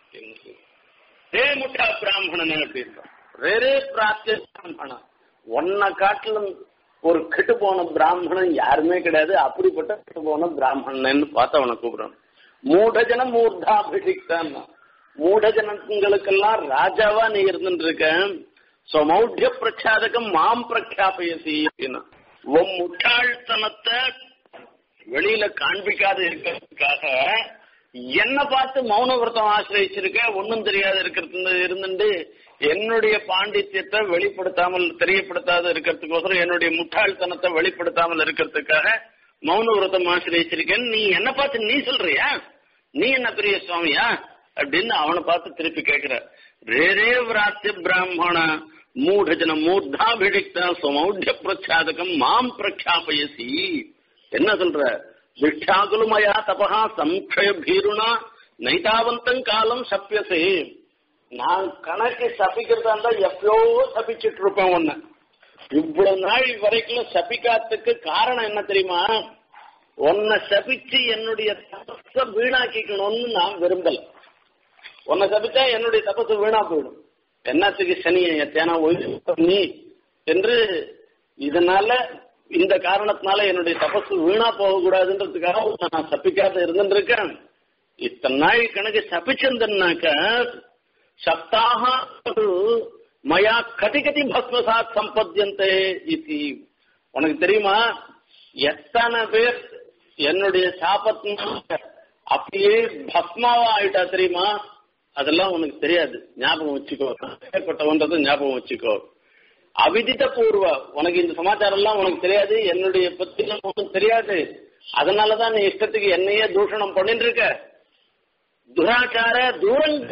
ரே முட்டா பிராமணன் அப்படின்றான் ரேரே பிராத்திய பிராமணன் ஒன்ன காட்டிலும் ஒரு கெட்டு போன பிராமணன் யாருமே கிடையாது அப்படிப்பட்ட கெட்டு போன பிராமணன் பார்த்து அவனை கூப்பிடுறான் மூடஜன மூர்தாபிஷிக்தான் மூடஜனங்களுக்கெல்லாம் ராஜாவா நீ இருந்துட்டு இருக்க சொமௌத்திய பிரச்சாதகம் மாம் பிரக்யாபயசி அப்படின்னா உன் முட்டாள்தனத்தை வெளியில காண்பிக்காது இருக்கிறதுக்காக என்ன பார்த்து மௌன விரதம் ஆசிரியச்சிருக்க ஒன்னும் தெரியாது இருக்கிறது இருந்துட்டு என்னுடைய பாண்டித்யத்தை வெளிப்படுத்தாமல் தெரியப்படுத்தாத இருக்கிறதுக்கோசரம் என்னுடைய முட்டாள்தனத்தை வெளிப்படுத்தாமல் இருக்கிறதுக்காக மௌன விரதம் ஆசிரியச்சிருக்கேன் நீ என்ன பார்த்து நீ சொல்றியா நீ என்ன பெரிய சுவாமியா அப்படின்னு அவனை பார்த்து திருப்பி கேட்கிற ரேரே விராத்திய பிராமண மூடஜன மூர்தாபிடிக்த சுமௌಢ்ய பிரச்சாதகம் மாம் பிரக்ஷாபயசி என்ன சொல்ற விஷ்டாகுலுமயா தபா சம்ஷய பீருணா நைதாவந்தம் காலம் சப்பியசே நான் கணக்கு சபிக்கிறதா இருந்தா எப்பயோ சபிச்சுட்டு இருப்பேன் உன்ன இவ்வளவு நாள் வரைக்கும் சபிக்காததுக்கு காரணம் என்ன தெரியுமா உன்னை சபிச்சு என்னுடைய தபஸ வீணாக்கிக்கணும்னு நான் விரும்பல உன்னை சபிச்சா என்னுடைய தபசு வீணா போயிடும் என்னத்துக்கு சனியை தேனா ஒழிச்சு நீ என்று இதனால இந்த காரணத்தினால என்னுடைய தபசு வீணா போகக்கூடாதுன்றதுக்காக உன்னை நான் சபிக்காத இருந்துருக்கேன் இத்தனை நாள் கணக்கு சபிச்சிருந்தனாக்க சப்தாக மயா கதி கதி பஸ்மசாத் சம்பத்தியந்தே இது உனக்கு தெரியுமா எத்தனை பேர் என்னுடைய சாபத்தினால அப்படியே பஸ்மாவா ஆயிட்டா தெரியுமா அதெல்லாம் உனக்கு தெரியாது ஞாபகம் வச்சுக்கோ ஏற்பட்டவன்றது ஞாபகம் வச்சுக்கோ அவிதித்த பூர்வ உனக்கு இந்த சமாச்சாரம் எல்லாம் உனக்கு தெரியாது என்னுடைய பத்தி உனக்கு தெரியாது அதனாலதான் நீ இஷ்டத்துக்கு என்னையே தூஷணம் பண்ணிட்டு இருக்க துராச்சார தூரங்க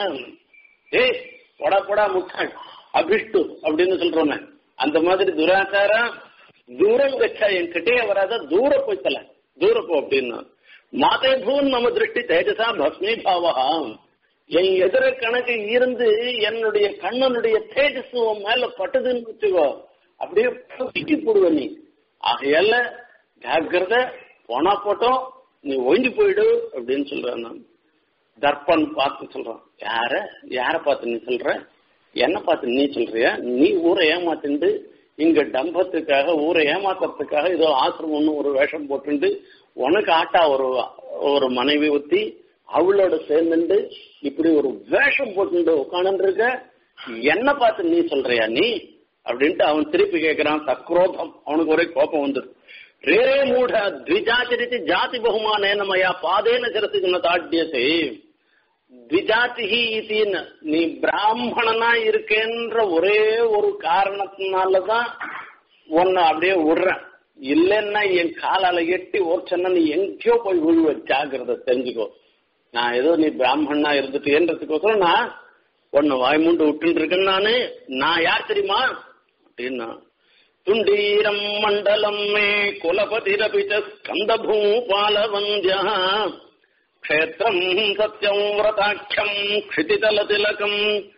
ஏய் பொடா பொடா முட்டாள் அபிஷ்டு அப்படின்னு சொல்றோமே அந்த மாதிரி துராச்சாரம் தூரம் வச்சா என் கிட்டே வராத தூர போய்த்தல தூர போ அப்படின்னு மாதே பூன் நம்ம திருஷ்டி தேஜசா பஸ்மி பாவா என் எதிர கணக்கு இருந்து என்னுடைய கண்ணனுடைய தேஜஸ் உன் மேல பட்டுதுன்னு வச்சுக்கோ அப்படியே பிடிக்கி போடுவ நீ ஆகையால ஜாக்கிரத போனா போட்டோம் நீ ஒழிஞ்சு போயிடு அப்படின்னு சொல்றேன் நான் தர்ப்பன் பார்த்து சொல்றான் யார யார பார்த்து நீ சொல்ற என்ன பார்த்து நீ சொல்றிய நீ ஊரை ஏமாத்திண்டு இங்க டம்பத்துக்காக ஊரை ஏமாத்துறதுக்காக ஏதோ ஆசிரமம்னு ஒரு வேஷம் போட்டுண்டு உனக்கு ஆட்டா ஒரு ஒரு மனைவி ஊத்தி அவளோட சேர்ந்துண்டு இப்படி ஒரு வேஷம் போட்டு உட்காந்து இருக்க என்ன பார்த்து நீ சொல்றியா நீ அப்படின்ட்டு அவன் திருப்பி கேட்கிறான் சக்ரோதம் அவனுக்கு ஒரே கோபம் வந்துரு ரே மூட த்விஜாச்சரித்து ஜாதி பகுமானேன மயா பாதேன சிரசுக்கு தாட்டியசே த்விஜாதி இத்தின்னு நீ பிராமணனா இருக்கேன்ற ஒரே ஒரு காரணத்தினாலதான் உன்னை அப்படியே விடுறேன் இல்லைன்னா என் காலால எட்டி ஓர்ச்சன்னா நீ எங்கேயோ போய் விழுவ ஜாகிரதை தெரிஞ்சுக்கோ நான் ஏதோ நீ பிராமணனா இருந்துட்டேன்றதுக்கோசரம் நான் உன்னை வாய்மூண்டு விட்டுட்டு இருக்கேன் நானு நான் யார் தெரியுமா அப்படின்னா துண்டீரம் மண்டலம் மே குலபதிரபிச்ச ஸ்கந்தபூபாலவந்தியா க்ஷேத்திரம் சத்யம் விரதாட்சம் க்ஷிதிதலதிலகம்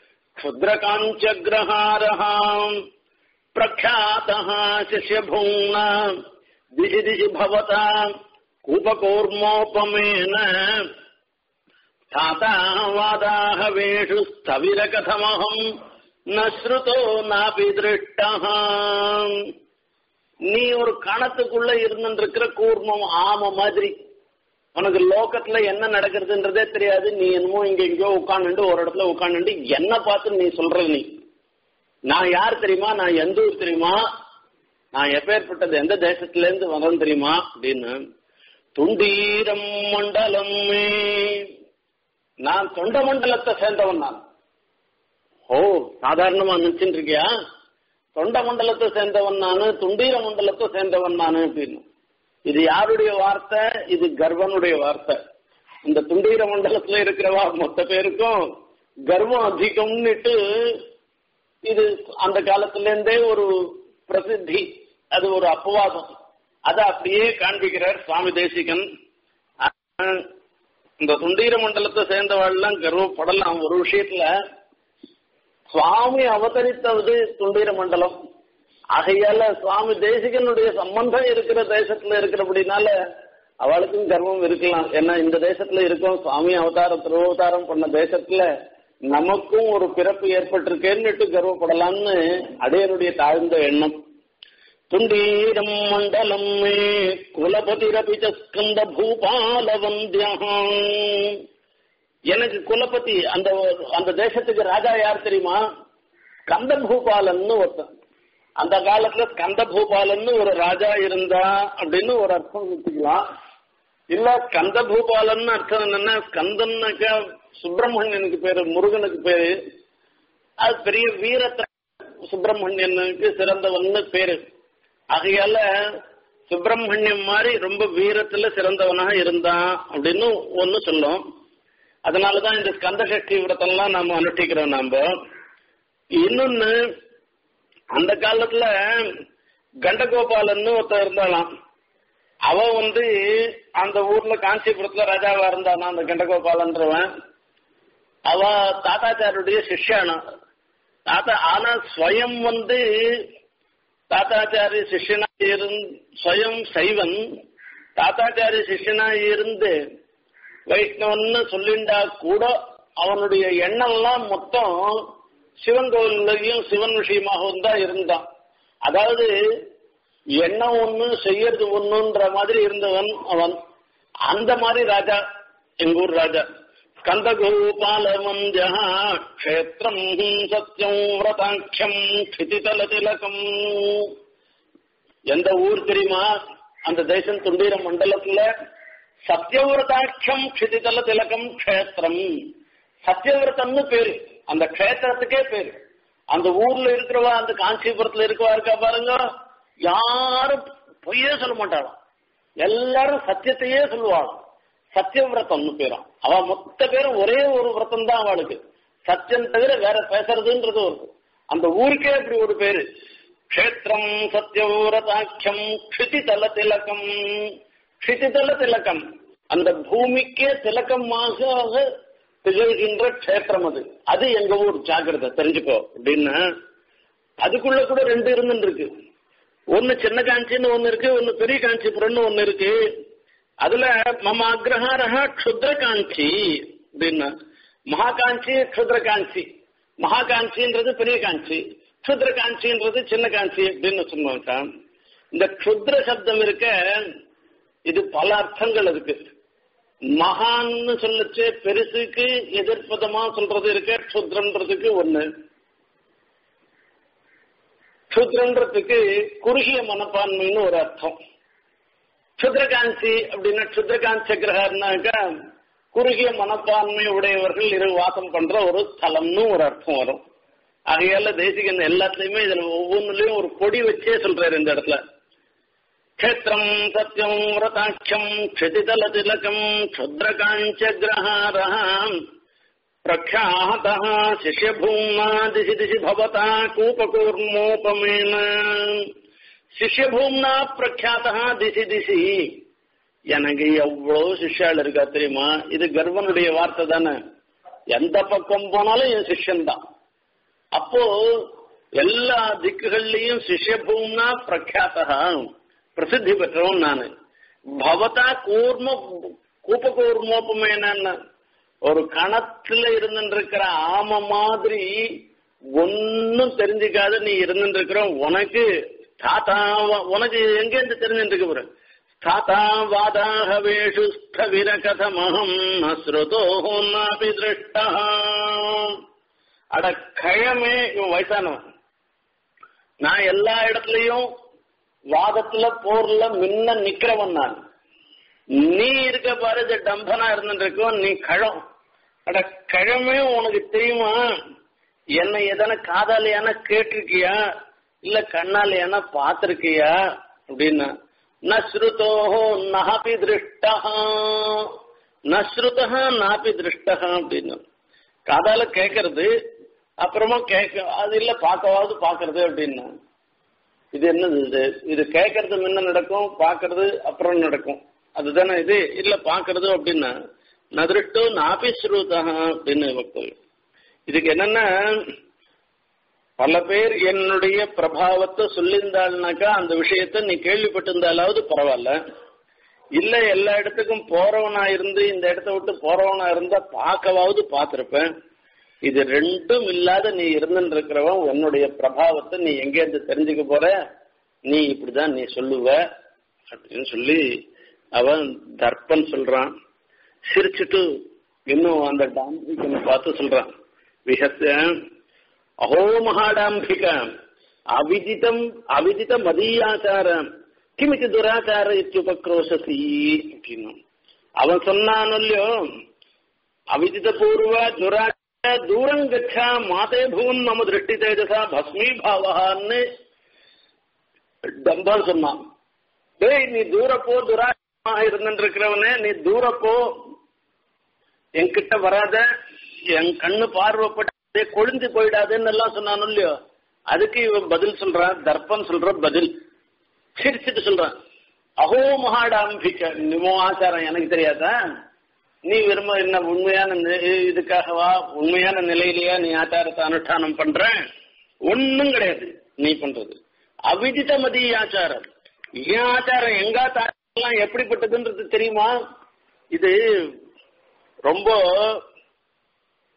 க்ஷுத்ரகாஞ்சகிரஹாரஹாம் प्रख्यातः शिष्यभूम्ना दिशि दिशि भवता कूपकूर्मोपमेन स्थाता वादाहवेषु स्थविरकथमहम् न श्रुतो नापि दृष्टः நீ ஒரு கணத்துக்குள்ள இருந்துருக்கிற கூர்மம் ஆம மாதிரி உனக்கு லோகத்துல என்ன நடக்கிறதுன்றதே தெரியாது நீ என்னமோ இங்க எங்கேயோ உட்காந்துட்டு ஒரு இடத்துல உட்காந்துட்டு என்ன பார்த்து நீ சொல்ற நீ நான் யார் தெரியுமா நான் எந்த ஊர் தெரியுமா நான் எப்பேற்பட்டது எந்த தேசத்துல இருந்து வந்தேன் தெரியுமா அப்படின்னு துண்டீரம் மண்டலம் நான் தொண்ட மண்டலத்தை சேர்ந்தவன் நான் ஓ சாதாரணமா நினைச்சுட்டு இருக்கியா தொண்ட மண்டலத்தை சேர்ந்தவன் நானு துண்டீர மண்டலத்தை சேர்ந்தவன் நானு அப்படின்னு இது யாருடைய வார்த்தை இது கர்வனுடைய வார்த்தை இந்த துண்டீர மண்டலத்துல இருக்கிறவா மொத்த பேருக்கும் கர்வம் அதிகம்னுட்டு இது அந்த காலத்துல இருந்தே ஒரு பிரசித்தி அது ஒரு அபவாதம் அதை அப்படியே காண்பிக்கிறார் சுவாமி தேசிகன் இந்த துண்டீர மண்டலத்தை சேர்ந்தவாள்லாம் கர்வப்படலாம் ஒரு விஷயத்துல சுவாமி அவதரித்தது துண்டீர மண்டலம் ஆகையால சுவாமி தேசிகனுடைய சம்பந்தம் இருக்கிற தேசத்துல இருக்கிறபடினால அவளுக்கும் கர்வம் இருக்கலாம் ஏன்னா இந்த தேசத்துல இருக்கோம் சுவாமி அவதாரம் திருவதாரம் பண்ண தேசத்துல நமக்கும் ஒரு பிறப்பு ஏற்பட்டிருக்கேன்னுட்டு கர்வப்படலாம்னு அடையனுடைய தாழ்ந்த எண்ணம் துண்டீரம் மண்டலம் மே குலபதிரபி ஸ்கந்த பூபால எனக்கு குலபதி அந்த அந்த தேசத்துக்கு ராஜா யார் தெரியுமா ஸ்கந்த பூபாலன்னு ஒருத்தன் அந்த காலத்துல ஸ்கந்த பூபாலன்னு ஒரு ராஜா இருந்தா அப்படின்னு ஒரு அர்த்தம் வச்சுக்கலாம் இல்ல ஸ்கந்த பூபாலன்னு அர்த்தம் என்னன்னா ஸ்கந்தன்னாக்கா சுப்பிரமணியனுக்கு பேரு முருகனுக்கு பேரு அது பெரிய வீரத்தை சுப்பிரமணியனுக்கு சிறந்தவன்னு பேரு ஆகையால சுப்பிரமணியம் மாதிரி ரொம்ப வீரத்துல சிறந்தவனாக இருந்தான் அப்படின்னு ஒன்னு சொல்லும் அதனாலதான் இந்த ஸ்கந்த சக்தி விரதம்லாம் நாம அனுஷ்டிக்கிறோம் நாம இன்னொன்னு அந்த காலத்துல கண்டகோபாலன்னு ஒருத்தர் இருந்தாலாம் அவ வந்து அந்த ஊர்ல காஞ்சிபுரத்துல ராஜாவா இருந்தானா அந்த கண்டகோபாலன்றவன் அவ தாத்தாச்சாருடைய சிஷ்யானா தாத்தா ஆனா ஸ்வயம் வந்து தாத்தாச்சாரிய சிஷ்யனா இருந்து ஸ்வயம் சைவன் தாத்தாச்சாரிய சிஷ்யனா இருந்து வைஷ்ணவன்னு சொல்லிண்டா கூட அவனுடைய எண்ணம்லாம் மொத்தம் சிவன் கோவிலையும் சிவன் விஷயமாகவும் தான் இருந்தான் அதாவது எண்ணம் ஒண்ணு செய்யறது ஒண்ணுன்ற மாதிரி இருந்தவன் அவன் அந்த மாதிரி ராஜா எங்க ஊர் ராஜா ஸ்கந்த கோபால மஞ்சா கஷேத்திரம் சத்தியம் விரதாட்சியம் கிதிதல திலகம் எந்த ஊர் தெரியுமா அந்த தேசம் துண்டீர மண்டலத்துல சத்தியவிரதாட்சம் கிதிதல திலகம் கஷேத்திரம் சத்தியவிரதம்னு பேரு அந்த கஷேத்திரத்துக்கே பேரு அந்த ஊர்ல இருக்கிறவா அந்த காஞ்சிபுரத்துல இருக்கவா இருக்கா பாருங்க யாரும் பொய்யே சொல்ல மாட்டாளாம் எல்லாரும் சத்தியத்தையே சொல்லுவாளாம் சத்தியவிரதம்னு பேரும் அவ மொத்த பேரும் ஒரே ஒரு விரதம் தான் அவளுக்கு சத்தியம் தவிர வேற பேசுறதுன்றது ஒரு அந்த ஊருக்கே அப்படி ஒரு பேரு கஷேத்திரம் சத்தியவிரதாட்சம் க்ஷிதிதல திலகம் க்ஷிதிதல திலகம் அந்த பூமிக்கே திலக்கமாக திகழ்கின்ற க்ஷேத்திரம் அது அது எங்க ஊர் ஜாக்கிரதை தெரிஞ்சுக்கோ அப்படின்னா அதுக்குள்ள கூட ரெண்டு இருந்துட்டு இருக்கு ஒன்னு சின்ன காஞ்சின்னு ஒன்னு இருக்கு ஒன்னு பெரிய காஞ்சிபுரம்னு ஒன்னு இருக்கு அதுல மம அக்ரஹாரஹ க்ஷுத்ர காஞ்சி அப்படின்னா மகாகாஞ்சி க்ஷுத்ர காஞ்சி மகாகாஞ்சின்றது பெரிய காஞ்சி க்ஷுத்ர காஞ்சின்றது சின்ன காஞ்சி அப்படின்னு சொன்னாங்க இந்த க்ஷுத்ர சப்தம் இருக்க இது பல அர்த்தங்கள் இருக்கு மகான்னு சொல்லச்சு பெருசுக்கு எதிர்ப்பதமா சொல்றது இருக்க க்ஷுத்ரன்றதுக்கு ஒண்ணு க்ஷுத்ரன்றதுக்கு குறுகிய மனப்பான்மைன்னு ஒரு அர்த்தம் க்ஷுத்ரகாந்தி அப்படின்னா க்ஷுத்ரகாந்தி கிரகம்னாக்கா குறுகிய மனப்பான்மை உடையவர்கள் இரு வாசம் பண்ற ஒரு ஸ்தலம்னு ஒரு அர்த்தம் வரும் ஆகையால தேசிகன் எல்லாத்துலயுமே இதுல ஒவ்வொன்றுலயும் ஒரு கொடி வச்சே சொல்றாரு இந்த இடத்துல க்ஷேத்திரம் சத்தியம் விரதாட்சம் க்ஷதிதல திலகம் க்ஷுத்ரகாஞ்ச கிரகாரம் प्रख्यातः शिष्यभूम्ना दिशि दिशि भवता कूपकूर्मोपमेन சிஷ்யபூம்னா பிரக்யாத்தா திசி திசி எனக்கு எவ்வளவு சிஷ்யாள் இருக்கா தெரியுமா இது கர்வனுடைய வார்த்தை தானே எந்த பக்கம் போனாலும் என் சிஷ்யன் தான் அப்போ எல்லா திக்குகள்லயும் சிஷ்யபூம்னா பிரக்யாத்தா பிரசித்தி பெற்றவன் நானு பவதா கூர்ம கூப்ப கூர்மோப்பமேன ஒரு கணத்துல இருந்துருக்கிற ஆம மாதிரி ஒன்னும் தெரிஞ்சுக்காத நீ இருந்துருக்கிற உனக்கு தாத்தா உனக்கு எங்க இருந்து தெரிஞ்சுட்டு பாரு தாத்தா வாதாகவேஷு ஸ்தவிர கதமகம் அஸ்ருதோ நாபி திருஷ்டா அட கழமே இவன் வயசானவன் நான் எல்லா இடத்துலயும் வாதத்துல போர்ல முன்ன நிக்கிறவன் நான் நீ இருக்க பாரு இது டம்பனா இருந்துருக்கோம் நீ கழம் அட கிழமே உனக்கு தெரியுமா என்னை எதனா காதாலையான கேட்டிருக்கியா இல்ல கண்ணாலையான பார்த்திருக்கியா அப்படின்னா நஸ்ருதோஹோ நாபி திருஷ்டா நஸ்ருதா நாபி திருஷ்டா அப்படின்னு காதால கேட்கறது அப்புறமா கேட்க அது இல்ல பார்க்கவாவது பாக்குறது அப்படின்னா இது என்னது இது இது கேட்கறது முன்ன நடக்கும் பாக்குறது அப்புறம் நடக்கும் அதுதானே இது இல்ல பாக்குறது அப்படின்னா நதிருஷ்டோ நாபி ஸ்ரூதா அப்படின்னு வக்தவியம் இதுக்கு என்னன்னா பல பேர் என்னுடைய பிரபாவத்தை சொல்லியிருந்தாள்னாக்கா அந்த விஷயத்த நீ கேள்விப்பட்டிருந்தாலாவது பரவாயில்ல இல்ல எல்லா இடத்துக்கும் போறவனா இருந்து இந்த இடத்த விட்டு போறவனா இருந்தா பார்க்கவாவது பார்த்திருப்பேன் இது ரெண்டும் இல்லாத நீ இருந்துட்டு இருக்கிறவன் உன்னுடைய பிரபாவத்தை நீ எங்கேருந்து தெரிஞ்சுக்க போற நீ இப்படிதான் நீ சொல்லுவ அப்படின்னு சொல்லி அவன் தர்ப்பன் சொல்றான் சிரிச்சுட்டு இன்னும் அந்த டாம்பிகனை பார்த்து சொல்றான் விஹஸ்ய அஹோ மகாடாம்பிக அவிதிதம் அவிதித மதியாச்சாரம் கிமிக்கு துராச்சார இத்தியுபக்ரோஷசி அப்படின்னு அவன் சொன்னான் இல்லையோ அவிதித பூர்வ துராச்சார தூரம் கச்சா மாதே பூன் மம திருஷ்டி தேஜசா பஸ்மீ பாவகான்னு டம்பன் சொன்னான் டேய் நீ தூரப்போ துராட்சமாக இருந்துருக்கிறவனே நீ தூரப்போ என்கிட்ட வராத என் கண்ணு பார்வைப்பட்டு கொழுந்து போயிடாதுன்னு எல்லாம் சொன்னானு இல்லையோ அதுக்கு இவன் பதில் சொல்றான் தர்ப்பம் சொல்ற பதில் சிரிச்சுட்டு சொல்றான் அஹோ மகாடாம்பிக்க நிமோ ஆச்சாரம் எனக்கு தெரியாதா நீ விரும்ப என்ன உண்மையான இதுக்காகவா உண்மையான நிலையிலேயே நீ ஆச்சாரத்தை அனுஷ்டானம் பண்ற ஒன்னும் கிடையாது நீ பண்றது அவிதித மதி ஆச்சாரம் ஏன் ஆச்சாரம் எங்க ஆச்சாரம் எப்படிப்பட்டதுன்றது தெரியுமா இது ரொம்ப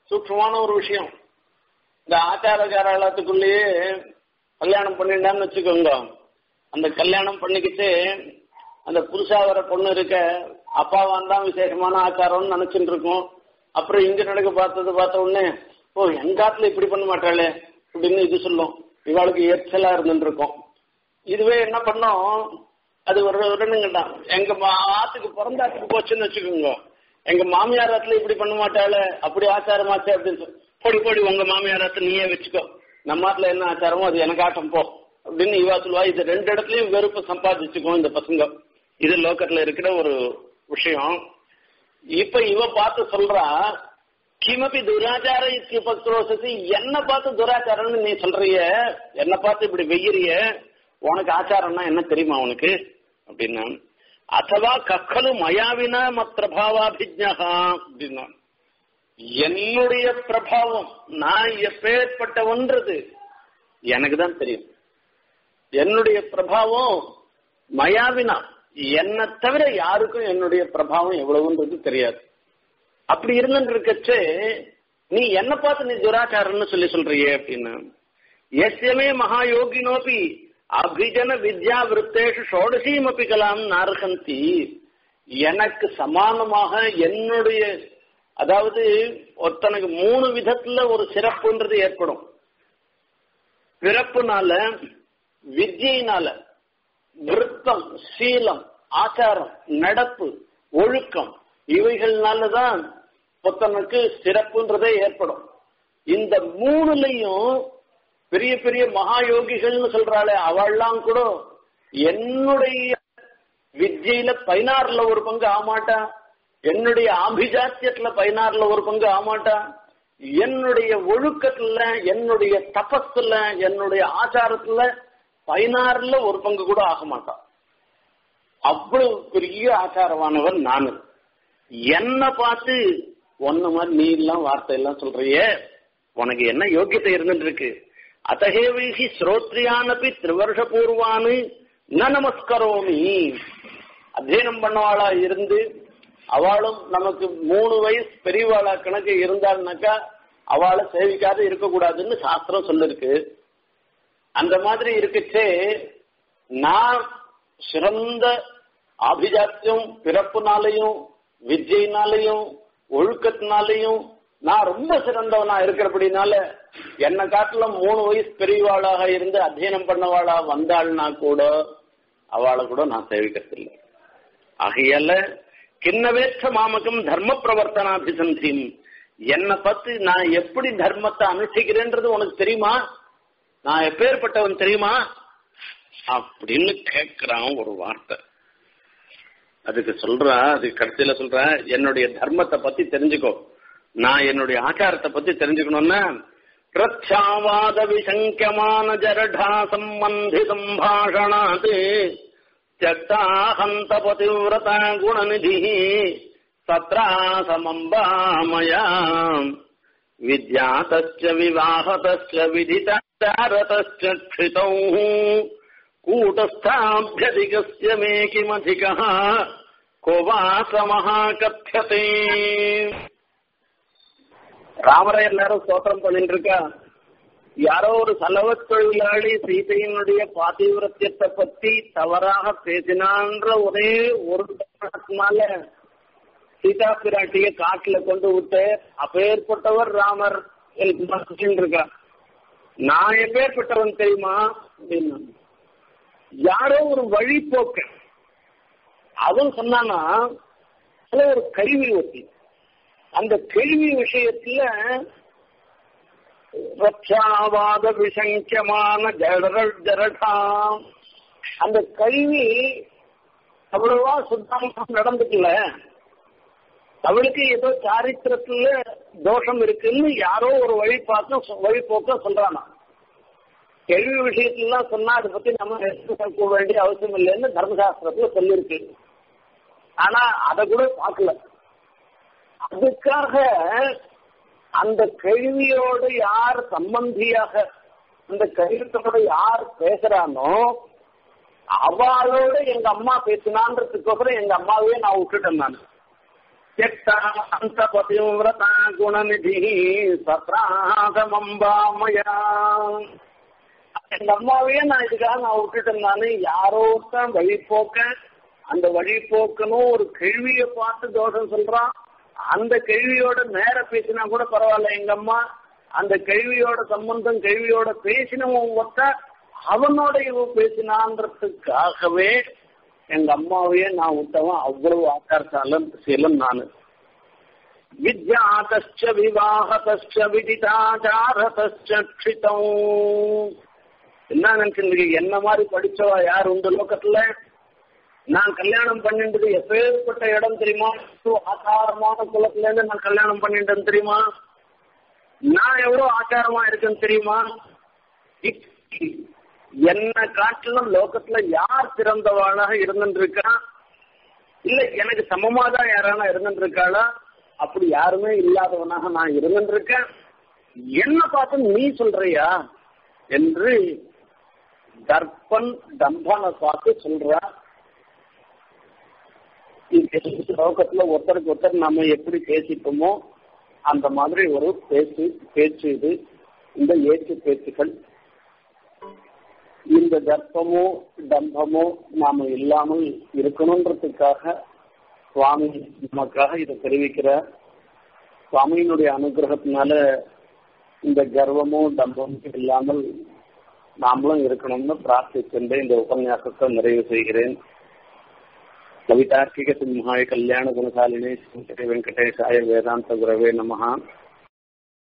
சூக்ஷமான ஒரு விஷயம் இந்த ஆச்சாரகாரத்துக்குள்ளேயே கல்யாணம் பண்ணிட்டான்னு வச்சுக்கோங்க அந்த கல்யாணம் பண்ணிக்கிட்டு அந்த புதுசா வர பொண்ணு இருக்க அப்பாவான் தான் விசேஷமான ஆச்சாரம்னு நினைச்சுட்டு இருக்கோம் அப்புறம் இங்க நடக்க பார்த்தது பார்த்த உடனே ஓ எங்க ஆத்துல இப்படி பண்ண மாட்டாளே அப்படின்னு இது சொல்லும் இவாளுக்கு எரிச்சலா இருந்துட்டு இருக்கோம் இதுவே என்ன பண்ணோம் அது ஒரு வருடங்கட்டான் எங்க மா- ஆத்துக்கு பிறந்த ஆத்துக்கு போச்சுன்னு வச்சுக்கோங்க எங்க மாமியார் ஆத்துல இப்படி பண்ண மாட்டாளே அப்படி ஆச்சாரமாச்சே அப்படின்னு சொல்லி போடி போடி உங்க மாமியார் ஆத்துல நீயே வச்சுக்கோ நம்ம ஆத்துல என்ன ஆச்சாரமோ அது எனக்கு ஆட்டம் போ அப்படின்னு இவா சொல்லுவா இது ரெண்டு இடத்துலயும் வெறுப்பு சம்பாதிச்சுக்கும் இந்த பசங்க இது லோக்கத்துல இருக்கிற ஒரு விஷயம் இப்ப இவ பார்த்து சொல்றா கிமபி துராச்சார இத்தியுபக்ரோசசி என்ன பார்த்து துராச்சாரம்னு நீ சொல்றிய என்ன பார்த்து இப்படி வெய்யறிய உனக்கு ஆச்சாரம்னா என்ன தெரியுமா உனக்கு அப்படின்னா அதவா கக்கலு மயாவினா மத் பிரபாவாபிஜா அப்படின்னா என்னுடைய பிரபாவம் நான் எப்பேற்பட்டவன்றது எனக்கு தான் தெரியும் என்னுடைய பிரபாவம் மயாவினா என்னை தவிர யாருக்கும் என்னுடைய பிரபாவம் எவ்வளவுன்றது தெரியாது அப்படி இருந்துட்டு இருக்கச்சே நீ என்ன பார்த்து நீ துராச்சாரம்னு சொல்லி சொல்றியே அப்படின்னு எஸ்யமே மகாயோகினோபி அபிஜன வித்யா விருத்தேஷு ஷோடசீம் அப்பி கலாம் நார்கந்தி எனக்கு சமானமாக என்னுடைய அதாவது ஒருத்தனுக்கு மூணு விதத்துல ஒரு சிறப்புன்றது ஏற்படும் பிறப்புனால வித்யினால விருத்தம் சீலம் ஆச்சாரம் நடப்பு ஒழுக்கம் இவைகள்னாலதான் ஒருத்தனுக்கு சிறப்புன்றதே ஏற்படும் இந்த மூணுலையும் பெரிய பெரிய மகா யோகிகள்னு சொல்றாளே அவள்லாம் கூட என்னுடைய வித்யில பதினாறுல ஒரு பங்கு ஆமாட்டா என்னுடைய ஆபிஜாத்தியத்துல பதினாறுல ஒரு பங்கு ஆமாட்டா என்னுடைய ஒழுக்கத்துல என்னுடைய தபஸ்ல என்னுடைய ஆச்சாரத்துல பதினாறுல ஒரு பங்கு கூட ஆக மாட்டான் அவ்வளவு பெரிய ஆச்சாரமானவர் நானு என்ன பார்த்து ஒன்ன மாதிரி நீ எல்லாம் வார்த்தை எல்லாம் சொல்றியே உனக்கு என்ன யோக்கியத்தை இருந்துட்டு இருக்கு அத்தகேவைகி ஸ்ரோத்ரியானபி திரிவருஷ பூர்வானு ந நமஸ்கரோமி அத்தியனம் பண்ணவாளா இருந்து அவளும் நமக்கு மூணு வயசு பெரியவாளா கணக்கு இருந்தாள்னாக்கா அவளை சேவிக்காத இருக்கக்கூடாதுன்னு சாஸ்திரம் சொல்லிருக்கு அந்த மாதிரி இருக்கச்சே நான் சிறந்த ஆபிஜாத்தியம் பிறப்புனாலையும் வித்யினாலையும் ஒழுக்கத்தினாலையும் நான் ரொம்ப சிறந்தவனா இருக்கிறபடினால என்னை காட்டிலும் மூணு வயசு பெரியவாளாக இருந்து அத்தியனம் பண்ணவாளா வந்தாள்னா கூட அவளை கூட நான் சேவிக்கிறது இல்லை ஆகையால கிண்ணவேற்ற மாமகம் தர்ம பிரவர்த்தனாபிசந்தியும் என்னை பத்தி நான் எப்படி தர்மத்தை அனுஷ்டிக்கிறேன்றது உனக்கு தெரியுமா நான் எப்பேற்பட்டவன் தெரியுமா அப்படின்னு கேட்கிறான் ஒரு வார்த்தை அதுக்கு சொல்றா அதுக்கு கடைசியில சொல்ற என்னுடைய தர்மத்தை பத்தி தெரிஞ்சுக்கோ நான் என்னுடைய ஆச்சாரத்தை பத்தி தெரிஞ்சுக்கணும்னா பிரத்யாவாத விசங்கியமான ஜரடா சம்பந்தி சம்பாஷணாத் தியக்தாஹந்த பதிவிரதா குணநிதி சத்ராசமம்பாமயா வித்யாதஸ்ய விவாகதஸ்ய விதிதாரதஸ்ய க்ஷிதௌ கூட்டஸ்தாபியதிகஸ்ய மே கிமதிகः को वा समः கத்தியதே ராமரை எல்லாரும் ஸ்தோத்திரம் பண்ணிட்டு இருக்கா யாரோ ஒரு சலவ தொழிலாளி சீதையினுடைய பாதிவிரத்தியத்தை பத்தி தவறாக பேசினான்ற ஒரே ஒரு காரணத்தினால சீதா பிராட்டிய காட்டுல கொண்டு விட்டு அப்பேற்பட்டவர் ராமர் எனக்கு மகிழ்ச்சின்னு இருக்கா நான் எப்பேற்பட்டவன் தெரியுமா அப்படின்னு யாரோ ஒரு வழிபோக்க அவன் சொன்னானா அதுல ஒரு கருவி ஒட்டி அந்த கேள்வி விஷயத்துல ரட்சாவாத விசங்கியமான ஜடரல் ஜரடாம் அந்த கல்வி அவ்வளவா சுத்தமா நடந்துக்கல அவளுக்கு ஏதோ சாரித்திரத்துல தோஷம் இருக்குன்னு யாரோ ஒரு வழி பார்க்க வழி போக்க சொல்றானா கேள்வி விஷயத்துலாம் சொன்னா அதை பத்தி நம்ம எடுத்துக்க வேண்டிய அவசியம் இல்லைன்னு தர்மசாஸ்திரத்துல சொல்லியிருக்கு ஆனா அதை கூட பார்க்கல அதுக்காக அந்த கேள்வியோடு யார் சம்பந்தியாக அந்த கருத்தோட யார் பேசுறானோ அவளோட எங்க அம்மா பேசினான்றதுக்கோசரம் எங்க அம்மாவே நான் விட்டுட்டேன் நான் தியக்தாந்த பதிவிரதா குணநிதி சத்ராசமம்பாமயா எங்க அம்மாவையே நான் இதுக்காக நான் விட்டுட்டேன் நானு யாரோ தான் வழிபோக்க அந்த வழிபோக்கனும் ஒரு கேள்வியை பார்த்து தோஷம் சொல்றான் அந்த கேள்வியோட நேர பேசினா கூட பரவாயில்ல எங்க அம்மா அந்த கேள்வியோட சம்பந்தம் கேள்வியோட பேசினவன் ஒத்த அவனோட இவ பேசினான்றதுக்காகவே எங்க அம்மாவையே நான் விட்டவன் அவ்வளவு ஆக்காரசாலம் சீலம் நானு வித்யாதச்ச விவாகதச்ச விதிதாச்சாரதச்ச க்ஷிதம் என்ன நினைச்சிருந்தீங்க என்ன மாதிரி படிச்சவா யார் உங்க லோகத்துல நான் கல்யாணம் பண்ணிட்டது எப்பேற்பட்ட இடம் தெரியுமா ஆச்சாரமான குலத்துல இருந்து நான் கல்யாணம் பண்ணிட்டேன் தெரியுமா நான் எவ்வளவு ஆச்சாரமா இருக்கேன்னு தெரியுமா என்ன காட்டிலும் லோகத்துல யார் பிறந்தவாளாக இருந்துருக்கா இல்ல எனக்கு சமமா தான் யாரானா இருந்துருக்காளா அப்படி யாருமே இல்லாதவனாக நான் இருந்துருக்கேன் என்ன பார்த்து நீ சொல்றியா என்று தர்ப்பன் தம்பனை பார்த்து சொல்றா லோகத்துல ஒருத்தருக்கு ஒருத்தர் நம்ம எப்படி பேசிப்போமோ அந்த மாதிரி ஒரு பேச்சு பேச்சு இது இந்த ஏற்று பேச்சுகள் இந்த தர்ப்பமோ தம்பமோ நாம இல்லாமல் இருக்கணுன்றதுக்காக சுவாமி நமக்காக இதை தெரிவிக்கிறார் சுவாமியினுடைய அனுகிரகத்தினால இந்த கர்வமோ தம்பமோ இல்லாமல் நாமளும் இருக்கணும்னு பிரார்த்திச்சென்று இந்த உபன்யாசத்தை நிறைவு செய்கிறேன் கவிதார்க்கிக சிம்ஹாய கல்யாண குணசாலினே வெங்கடேசாய வேதாந்த குரவே நமஹா